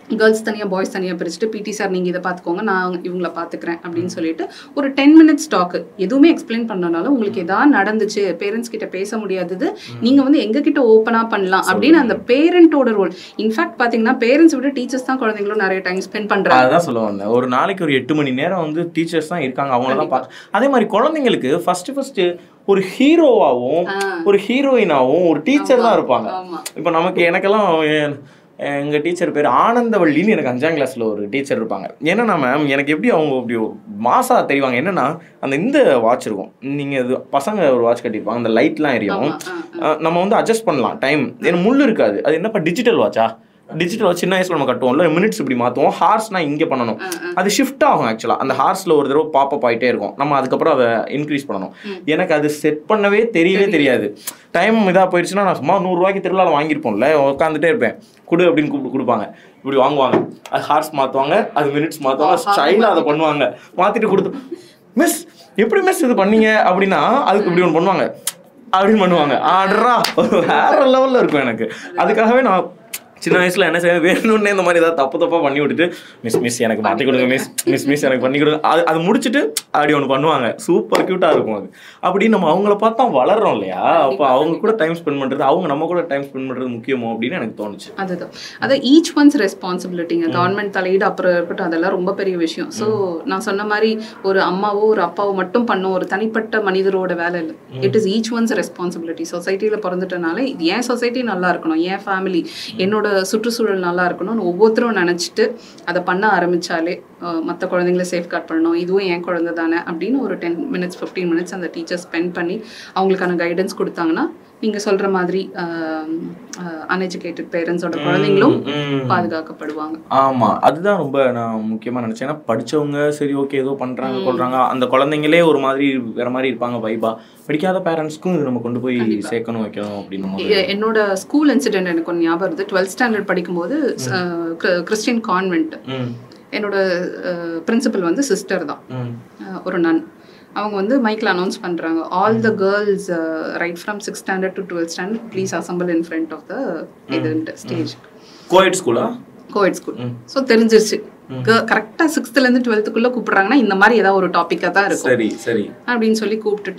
கேர்ள்ஸ் தனியாக பாய்ஸ் தனியாக பிரிச்சுட்டு பிடி சார் நீங்கள் இதை பார்த்துக்கோங்க நான் இவங்கள பார்த்துக்கிறேன் அப்படின்னு சொல்லிட்டு ஒரு டென் மினிட்ஸ் டாக்கு எதுவுமே எக்ஸ்பிளைன் பண்ணனால உங்களுக்கு எதாவது நடந்துச்சு பேரண்ட்ஸ் கிட்ட பேச முடியாதது நீங்கள் வந்து எங்ககிட்ட ஓப்பனாக பண்ணலாம் அப்படின்னு அந்த பேரண்ட்டோட ரோல் இன்ஃபேக்ட் பார்த்தீங்கன்னா பேரண்ட்ஸ் விட டீச்சர்ஸ் தான் குழந்தைங்களும் நிறைய டைம் ஸ்பெண்ட் பண்ணுறாங்க அதான் சொல்ல வந்தேன் ஒரு நாளைக்கு ஒரு எட்டு மணி நேரம் வந்து டீச்சர்ஸ் தான் இருக்காங்க அவங்கள தான் பார்க்க அதே மாதிரி குழந்தைங்களுக்கு ஃபர்ஸ்ட் ஃபர்ஸ்ட் ஒரு ஹீரோவாகவும் ஒரு ஹீரோயினாவும் ஒரு டீச்சர் தான் இருப்பாங்க ஆமா இப்போ நமக்கு எனக்கெல்லாம் எ- எங்க டீச்சர் பேர் ஆனந்தவள்ளின்னு எனக்கு அஞ்சாம் கிளாஸ்ல ஒரு டீச்சர் இருப்பாங்க என்னன்னா மேம் எனக்கு எப்படி அவங்க அப்படி ஒரு மாசா தெரிவாங்க என்னன்னா அந்த இந்த வாட்ச் இருக்கும் நீங்க இது பசங்க ஒரு வாட்ச் கட்டியிருப்பாங்க அந்த லைட்லாம் எரியும் ஆமா ஆ, ஆ. அஹ் நம்ம வந்து அட்ஜஸ்ட் பண்ணலாம் டைம் ஏன்னா முள்ளு இருக்காது அது என்னப்பா டிஜிட்டல் வாட்சா டிஜிட்டல் வாட்ச் சின்ன வயசுல நம்ம கட்டுவோம்ல மினிட்ஸ் இப்படி மாற்றுவோம் ஹார்ஸ்னா இங்கே பண்ணணும் அது ஷிஃப்ட் ஆகும் ஆக்சுவலாக அந்த ஹார்ஸில் ஒரு தடவை பாப்பப் ஆகிட்டே இருக்கும் நம்ம அதுக்கப்புறம் அதை இன்க்ரீஸ் பண்ணணும் எனக்கு அது செட் பண்ணவே தெரியவே தெரியாது டைம் இதாக போயிடுச்சுன்னா நான் சும்மா நூறுரூவாய்க்கு திருவிழாவில் வாங்கியிருப்போம்ல உட்காந்துட்டே இருப்பேன் கொடு அப்படின்னு கூப்பிட்டு கொடுப்பாங்க இப்படி வாங்குவாங்க அது ஹார்ஸ் மாற்றுவாங்க அது மினிட்ஸ் மாற்றுவாங்க ஸ்டைலாக அதை பண்ணுவாங்க மாற்றிட்டு கொடுத்து மிஸ் எப்படி மிஸ் இது பண்ணீங்க அப்படின்னா அதுக்கு இப்படி ஒன்று பண்ணுவாங்க அப்படின்னு பண்ணுவாங்க ஆடுறா வேற லெவலில் இருக்கும் எனக்கு அதுக்காகவே நான் சின்ன வயசுல என்ன செய்ய வேணும்னே இந்த மாதிரி ஏதாவது தப்பு தப்பா பண்ணி விட்டுட்டு மிஸ் மிஸ் எனக்கு மாற்றி கொடுங்க மிஸ் மிஸ் மிஸ் எனக்கு பண்ணி கொடுங்க அது அது முடிச்சுட்டு அப்படி ஒன்று பண்ணுவாங்க சூப்பர் க்யூட்டாக இருக்கும் அது அப்படி நம்ம அவங்கள பார்த்தா வளர்றோம் இல்லையா அப்போ அவங்க கூட டைம் ஸ்பெண்ட் பண்ணுறது அவங்க நம்ம கூட டைம் ஸ்பெண்ட் பண்ணுறது முக்கியமோ அப்படின்னு எனக்கு தோணுச்சு அதுதான் அது ஈச் ஒன்ஸ் ரெஸ்பான்சிபிலிட்டிங்க கவர்மெண்ட் தலையீடு அப்புறம் இருக்கட்டும் அதெல்லாம் ரொம்ப பெரிய விஷயம் ஸோ நான் சொன்ன மாதிரி ஒரு அம்மாவோ ஒரு அப்பாவோ மட்டும் பண்ணும் ஒரு தனிப்பட்ட மனிதரோட வேலை இல்லை it is each one's responsibility சொசைட்டியில் பிறந்துட்டனால இது ஏன் சொசைட்டி நல்லா இருக்கணும் ஏன் ஃபேமிலி என்னோட சுற்றுச்சூழல் நல்லா இருக்கணும்னு ஒவ்வொருத்தரும் நினச்சிட்டு அதை பண்ண ஆரம்பிச்சாலே மற்ற குழந்தைங்கள சேஃப் கார்ட் பண்ணணும் இதுவும் என் குழந்தை தானே அப்படின்னு ஒரு டென் மினிட்ஸ் ஃபிஃப்டீன் மினிட்ஸ் அந்த டீச்சர் ஸ்பெண்ட் பண்ணி அவங்களுக்கான கைடன்ஸ் கொடுத்தாங்கன்னா நீங்கள் சொல்கிற மாதிரி அன்எஜுகேட்டட் பேரண்ட்ஸோட குழந்தைங்களும் ம். பாதுகாக்கப்படுவாங்க ஆமா அதுதான் ரொம்ப நான் முக்கியமா நினைச்சேன் ஏன்னா படிச்சவங்க சரி ஓகே ஏதோ பண்றாங்க கொள்றாங்க அந்த குழந்தைங்களே ஒரு மாதிரி வேற மாதிரி இருப்பாங்க வைபா படிக்காத பேரண்ட்ஸ்க்கும் இது நம்ம கொண்டு போய் சேர்க்கணும் வைக்கணும் அப்படின்னு போது எ- என்னோட ஸ்கூல் இன்சிடென்ட் எனக்கு ஒன்று ஞாபகம் வருது டுவெல்த் ஸ்டாண்டர்ட் படிக்கும்போது கிறிஸ்டியன் கான்வென்ட் ம் என்னோட பிரின்சிபல் வந்து சிஸ்டர் தான் ம் அஹ், ஒரு நன் அவங்க வந்து மைக்கில் அனௌன்ஸ் பண்ணுறாங்க all the girls right from six standard to twelfth standard please assemble in front of the இது ஸ்டேஜ் கோயட் ஸ்கூலா கோஎட் ஸ்கூல் ஸோ தெரிஞ்சிருச்சு கரெக்டாக சிக்ஸ்த்துலேருந்து டுவெல்த்துக்குள்ளே கூப்பிட்றாங்கன்னா இந்த மாதிரி ஏதாவது ஒரு டாப்பிக்காக தான் இருக்கும் சரி சரி அப்படின்னு சொல்லி கூப்பிட்டுட்டு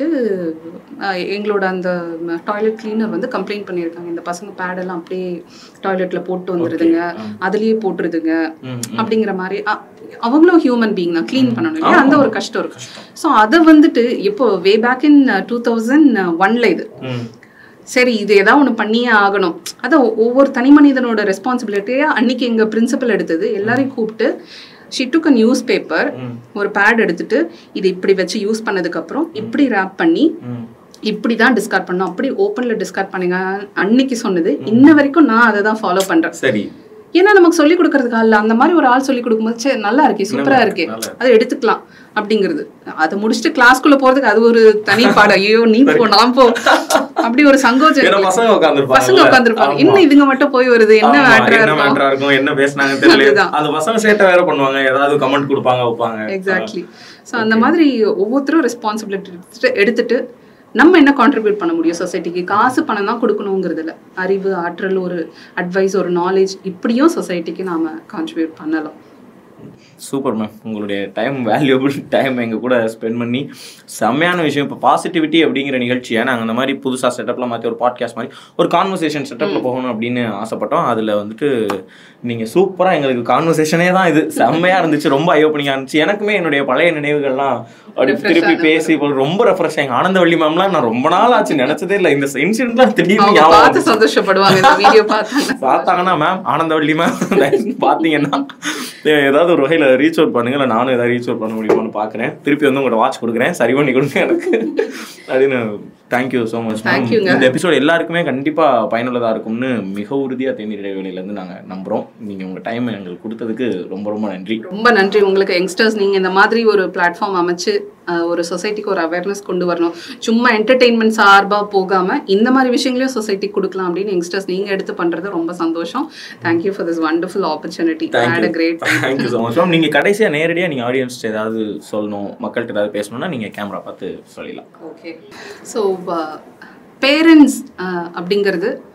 அஹ், எங்களோட அந்த டாய்லெட் கிளீனர் வந்து கம்ப்ளைண்ட் பண்ணியிருக்காங்க இந்த பசங்க பேடெல்லாம் அப்படியே டாய்லெட்ல போட்டு வந்துடுதுங்க அதுலயே போட்டுருதுங்க ம், அப்படிங்கிற மாதிரி அ- அவங்களும் ஹியூமன் பீயிங் தான் க்ளீன் பண்ணணும் இல்லையா அந்த ஒரு கஷ்டம் இருக்கு ஸோ அதை வந்துட்டு இப்போ way back in two thousand ஒன்ல இது ம் சரி இது ஏதாவது ஒன்று பண்ணியே ஆகணும் அதை ஒவ்வொரு தனி மனிதனோட ரெஸ்பான்சிபிலிட்டியாக அன்னைக்கு எங்கள் பிரின்சிபல் எடுத்தது எல்லாரையும் கூப்பிட்டு she took a newspaper ஒரு பேட் எடுத்துட்டு இது இப்படி வச்சு யூஸ் பண்ணதுக்கப்புறம் இப்படி ரேப் பண்ணி ம் இப்படி தான் டிஸ்கார்ட் பண்ணணும் அப்படி ஓப்பனில் டிஸ்கார்ட் பண்ணுங்க அன்னைக்கு சொன்னது இன்ன வரைக்கும் நான் அதை தான் ஃபாலோ பண்ணுறேன் சரி ஏன்னா நமக்கு சொல்லி கொடுக்கறதுக்கு ஆள் அந்த மாதிரி ஒரு ஆள் சொல்லி கொடுக்கும்போது சே நல்லா இருக்கே சூப்பரா இருக்கே நல்லா அதை எடுத்துக்கலாம் அப்படிங்கிறது அதை முடிச்சுட்டு கிளாஸ்க்குள்ள போறதுக்கு அது ஒரு தனி பாடம் ஐயோ நீ போ நான் போ அப்படி ஒரு சங்கோச்சம் ஏன்னா இருக்கு. பசங்க உட்காந்துருப்பாங்க பசங்க உட்காந்துருப்பாங்க என்ன இதுங்க மட்டும் போய் வருது என்ன ஆமா, மேட்டரா என்ன இருக்கும் மேட்டரா இருக்கும் என்ன பேசுனாங்க தெரியல அதுதான். அந்த பசங்க சேட்டை வேற பண்ணுவாங்க ஏதாவது கமெண்ட் கொடுப்பாங்க வைப்பாங்க எக்ஸாக்ட்லி ஸோ அந்த மாதிரி ஒவ்வொருத்தரும் ரெஸ்பான்சிபிலிட்டி எடுத்துட்டு எடுத்துட்டு நம்ம என்ன கான்ட்ரிபியூட் பண்ண முடியும் சொசைட்டிக்கு காசு பணம் தான் கொடுக்கணுங்கிறது இல்ல அறிவு ஆற்றல் ஒரு அட்வைஸ் ஒரு நாலேஜ் இப்படியும் சொசைட்டிக்கு நாம கான்ட்ரிபியூட் பண்ணலாம் சூப்பர் மேம் உங்களுடைய டைம் வேல்யூபிள் டைம் எங்கள் கூட ஸ்பெண்ட் பண்ணி செம்மையான விஷயம் இப்போ பாசிட்டிவிட்டி அப்படிங்கிற நிகழ்ச்சியை நாங்கள் அந்த மாதிரி புதுசாக செட்டப்பில் மாற்றி ஒரு பாட்காஸ்ட் மாதிரி ஒரு கான்வர்சேஷன் செட்டப்பில் போகணும் அப்படின்னு ஆசைப்பட்டோம் அதில் வந்துட்டு நீங்கள் சூப்பராக எங்களுக்கு கான்வர்சேஷனே தான் இது செம்மையாக இருந்துச்சு ரொம்ப ஐயோப்பனிங்காக இருந்துச்சு எனக்குமே என்னுடைய பழைய நினைவுகள்லாம் அப்படி Refresh திருப்பி ஆனது. பேசி இப்போ ரொம்ப ரெஃப்ரெஷ் எங்கள் ஆனந்தவள்ளி மேம்லாம் நான் ரொம்ப நாள் ஆச்சு நினச்சதே இல்லை இந்த இன்சிடென்ட்லாம் திடீர்னு அவங்க ஞாபகம் பார்த்து வந்துச்சு. சந்தோஷப்படுவாங்க இந்த வீடியோ பார்த்தாங்க பார்த்தாங்கன்னா மேம் ஆனந்தவள்ளி மேம் பார்த்தீங்கன்னா ஏ- ஏதாவது ஒரு வகையில் ரீச் அவுட் பண்ணுங்க இல்லை நானும் ஏதாவது ரீச் அவுட் பண்ண முடியுமான்னு பார்க்குறேன் திருப்பி வந்து உங்களோட வாட்ச் கொடுக்குறேன் சரி பண்ணி கொடுங்க எனக்கு அப்படின்னு தேங்க்யூ ஸோ மச் Thank youங்க. இந்த எபிசோட் எல்லாருக்குமே கண்டிப்பாக பயனுள்ளதாக இருக்கும்னு மிக உறுதியாக தேநீர் இடைவேளையிலேருந்து நாங்கள் நம்புகிறோம் நீங்கள் உங்கள் டைம் எங்களுக்கு கொடுத்ததுக்கு ரொம்ப ரொம்ப நன்றி ரொம்ப நன்றி உங்களுக்கு யங்ஸ்டர்ஸ் நீங்க இந்த மாதிரி ஒரு பிளாட்ஃபார்ம் அமைச்சு அஹ், ஒரு சொசைட்டிக்கு ஒரு அவேர்னஸ் கொண்டு வரணும் சும்மா என்டர்டெயின்மெண்ட் சார்பா போகாம இந்த மாதிரி விஷயங்களையும் சொசைட்டிக்கு கொடுக்கலாம் அப்படின்னு யங்ஸ்டர்ஸ் நீங்க எடுத்து பண்றது ரொம்ப சந்தோஷம் thank you for this wonderful opportunity had a great thank you so much ma'am நீங்கள் கடைசியாக நேரடியாக நீங்கள் ஆடியன்ஸ் ஏதாவது சொல்லணும் மக்கள்கிட்ட ஏதாவது பேசணும்னா நீங்கள் கேமரா பார்த்து சொல்லிடலாம் ஓகே ஸோ பேரண்ட்ஸ் அப்படிங்கிறது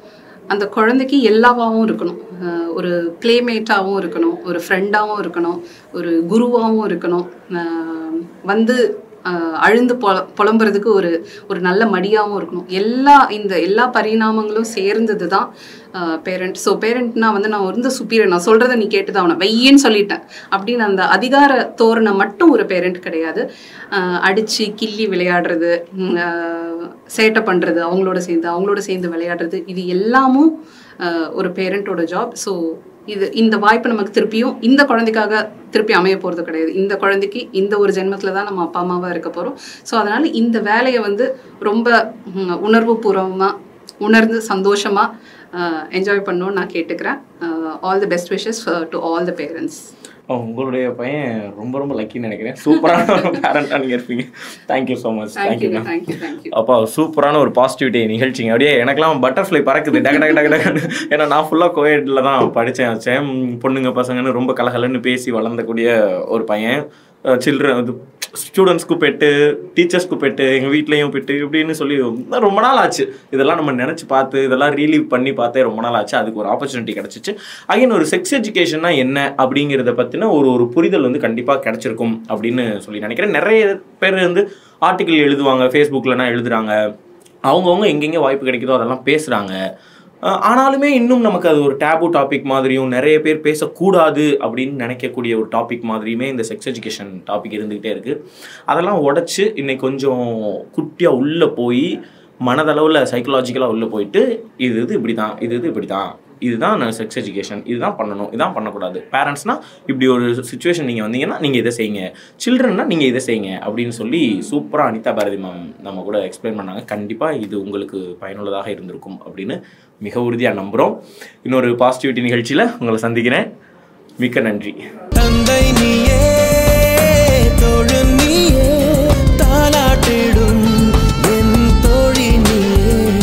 அந்த குழந்தைக்கு எல்லாவாகவும் இருக்கணும் அஹ் ஒரு பிளேமேட்டாகவும் இருக்கணும் ஒரு ஃப்ரெண்டாகவும் இருக்கணும் ஒரு குருவாகவும் இருக்கணும் அஹ் வந்து அஹ் அழுந்து பொல புலம்புறதுக்கு ஒரு ஒரு நல்ல மடியாகவும் இருக்கணும் எல்லா இந்த எல்லா பரிணாமங்களும் சேர்ந்தது தான் பேரண்ட் ஸோ பேரண்ட்னா வந்து நான் வந்து சுப்பீரியர் நான் சொல்கிறத நீ கேட்டு தான் அவனை வெய்யன்னு சொல்லிட்டேன் அப்படின்னு அந்த அதிகார தோரணை மட்டும் ஒரு பேரண்ட் கிடையாது அஹ் அடிச்சு கிள்ளி விளையாடுறது உம், அஹ் சேட்டை பண்ணுறது அவங்களோட சேர்ந்து அவங்களோட சேர்ந்து விளையாடுறது இது எல்லாமும் அஹ் ஒரு பேரண்ட்டோட ஜாப் ஸோ இது இந்த வாய்ப்பு நமக்கு திருப்பியும் இந்த குழந்தைக்காக திருப்பி அமைய போகிறது கிடையாது இந்த குழந்தைக்கு இந்த ஒரு ஜென்மத்தில் தான் நம்ம அப்பா அம்மாவாக இருக்க போகிறோம் ஸோ அதனால் இந்த வேலையை வந்து ரொம்ப உணர்வு பூர்வமாக உணர்ந்து சந்தோஷமாக என்ஜாய் பண்ணணும்னு நான் கேட்டுக்கிறேன் all the best wishes to all the parents உங்களுடைய பையன் ரொம்ப ரொம்ப லக்கின்னு நினைக்கிறேன் சூப்பரான ஒரு பேரண்டாக நீங்கள் இருப்பீங்க thank you so much thank you thank you thank you thank you அப்பா சூப்பரான ஒரு பாசிட்டிவிட்டி நிகழ்ச்சிங்க அப்படியே எனக்கெல்லாம் பட்டர்ஃப்ளை பறக்குது டக டக டக டகன்னு ஏன்னா நான் ஃபுல்லாக கோயட்டில் தான் படித்தேன் வச்சேன் உம், பொண்ணுங்க பசங்கன்னு ரொம்ப கலகலன்னு பேசி வளர்ந்தக்கூடிய ஒரு பையன் சில்ட்ரன் இது ஸ்டூடெண்ட்ஸ்க்கு பெட்டு டீச்சர்ஸ்க்கு பெட்டு எங்கள் வீட்லேயும் பெட்டு இப்படின்னு சொல்லி ரொம்ப நாள் ஆச்சு இதெல்லாம் நம்ம நினச்சி பார்த்து இதெல்லாம் ரீலீவ் பண்ணி பார்த்தே ரொம்ப நாள் ஆச்சு அதுக்கு ஒரு ஆப்பர்ச்சுனிட்டி கிடச்சிச்சு அகைன் ஒரு செக்ஸ் எஜுகேஷன்னா என்ன அப்படிங்கிறத பற்றின ஒரு ஒரு புரிதல் வந்து கண்டிப்பாக கிடச்சிருக்கும் அப்படின்னு சொல்லி நினைக்கிறேன் நிறைய பேர் வந்து ஆர்டிக்கிள் எழுதுவாங்க ஃபேஸ்புக்கில்னா எழுதுறாங்க அவங்கவுங்க எங்கெங்கே வாய்ப்பு கிடைக்குதோ அதெல்லாம் பேசுகிறாங்க ஆனாலுமே இன்னும் நமக்கு அது ஒரு டேபு டாபிக் மாதிரியும் நிறைய பேர் பேசக்கூடாது அப்படின்னு நினைக்கக்கூடிய ஒரு டாபிக் மாதிரியுமே இந்த செக்ஸ் எஜுகேஷன் டாபிக் இருந்துக்கிட்டே இருக்குது அதெல்லாம் உடச்சி இன்னைக்கு கொஞ்சம் குட்டியாக உள்ளே போய் மனதளவில் சைக்கலாஜிக்கலாக உள்ளே போயிட்டு இது இது இப்படி தான் இது இது இப்படி தான் இதுதான் செக்ஸ் எஜுகேஷன் இதுதான் பண்ணணும் இதான் பண்ணக்கூடாது பேரண்ட்ஸ்னால் இப்படி ஒரு சுச்சுவேஷன் நீங்கள் வந்தீங்கன்னா நீங்கள் இதை செய்யுங்க சில்ட்ரன்னா நீங்கள் இதை செய்யுங்க அப்படின்னு சொல்லி சூப்பராக அனிதா பாரதி மேம் நம்ம கூட எக்ஸ்பிளைன் பண்ணாங்க கண்டிப்பாக இது உங்களுக்கு பயனுள்ளதாக இருந்திருக்கும் அப்படின்னு மிக உறுதியாக நம்புகிறோம் இன்னொரு பாசிட்டிவிட்டி நிகழ்ச்சியில் உங்களை சந்திக்கிறேன் மிக்க நன்றி தந்தை நீயே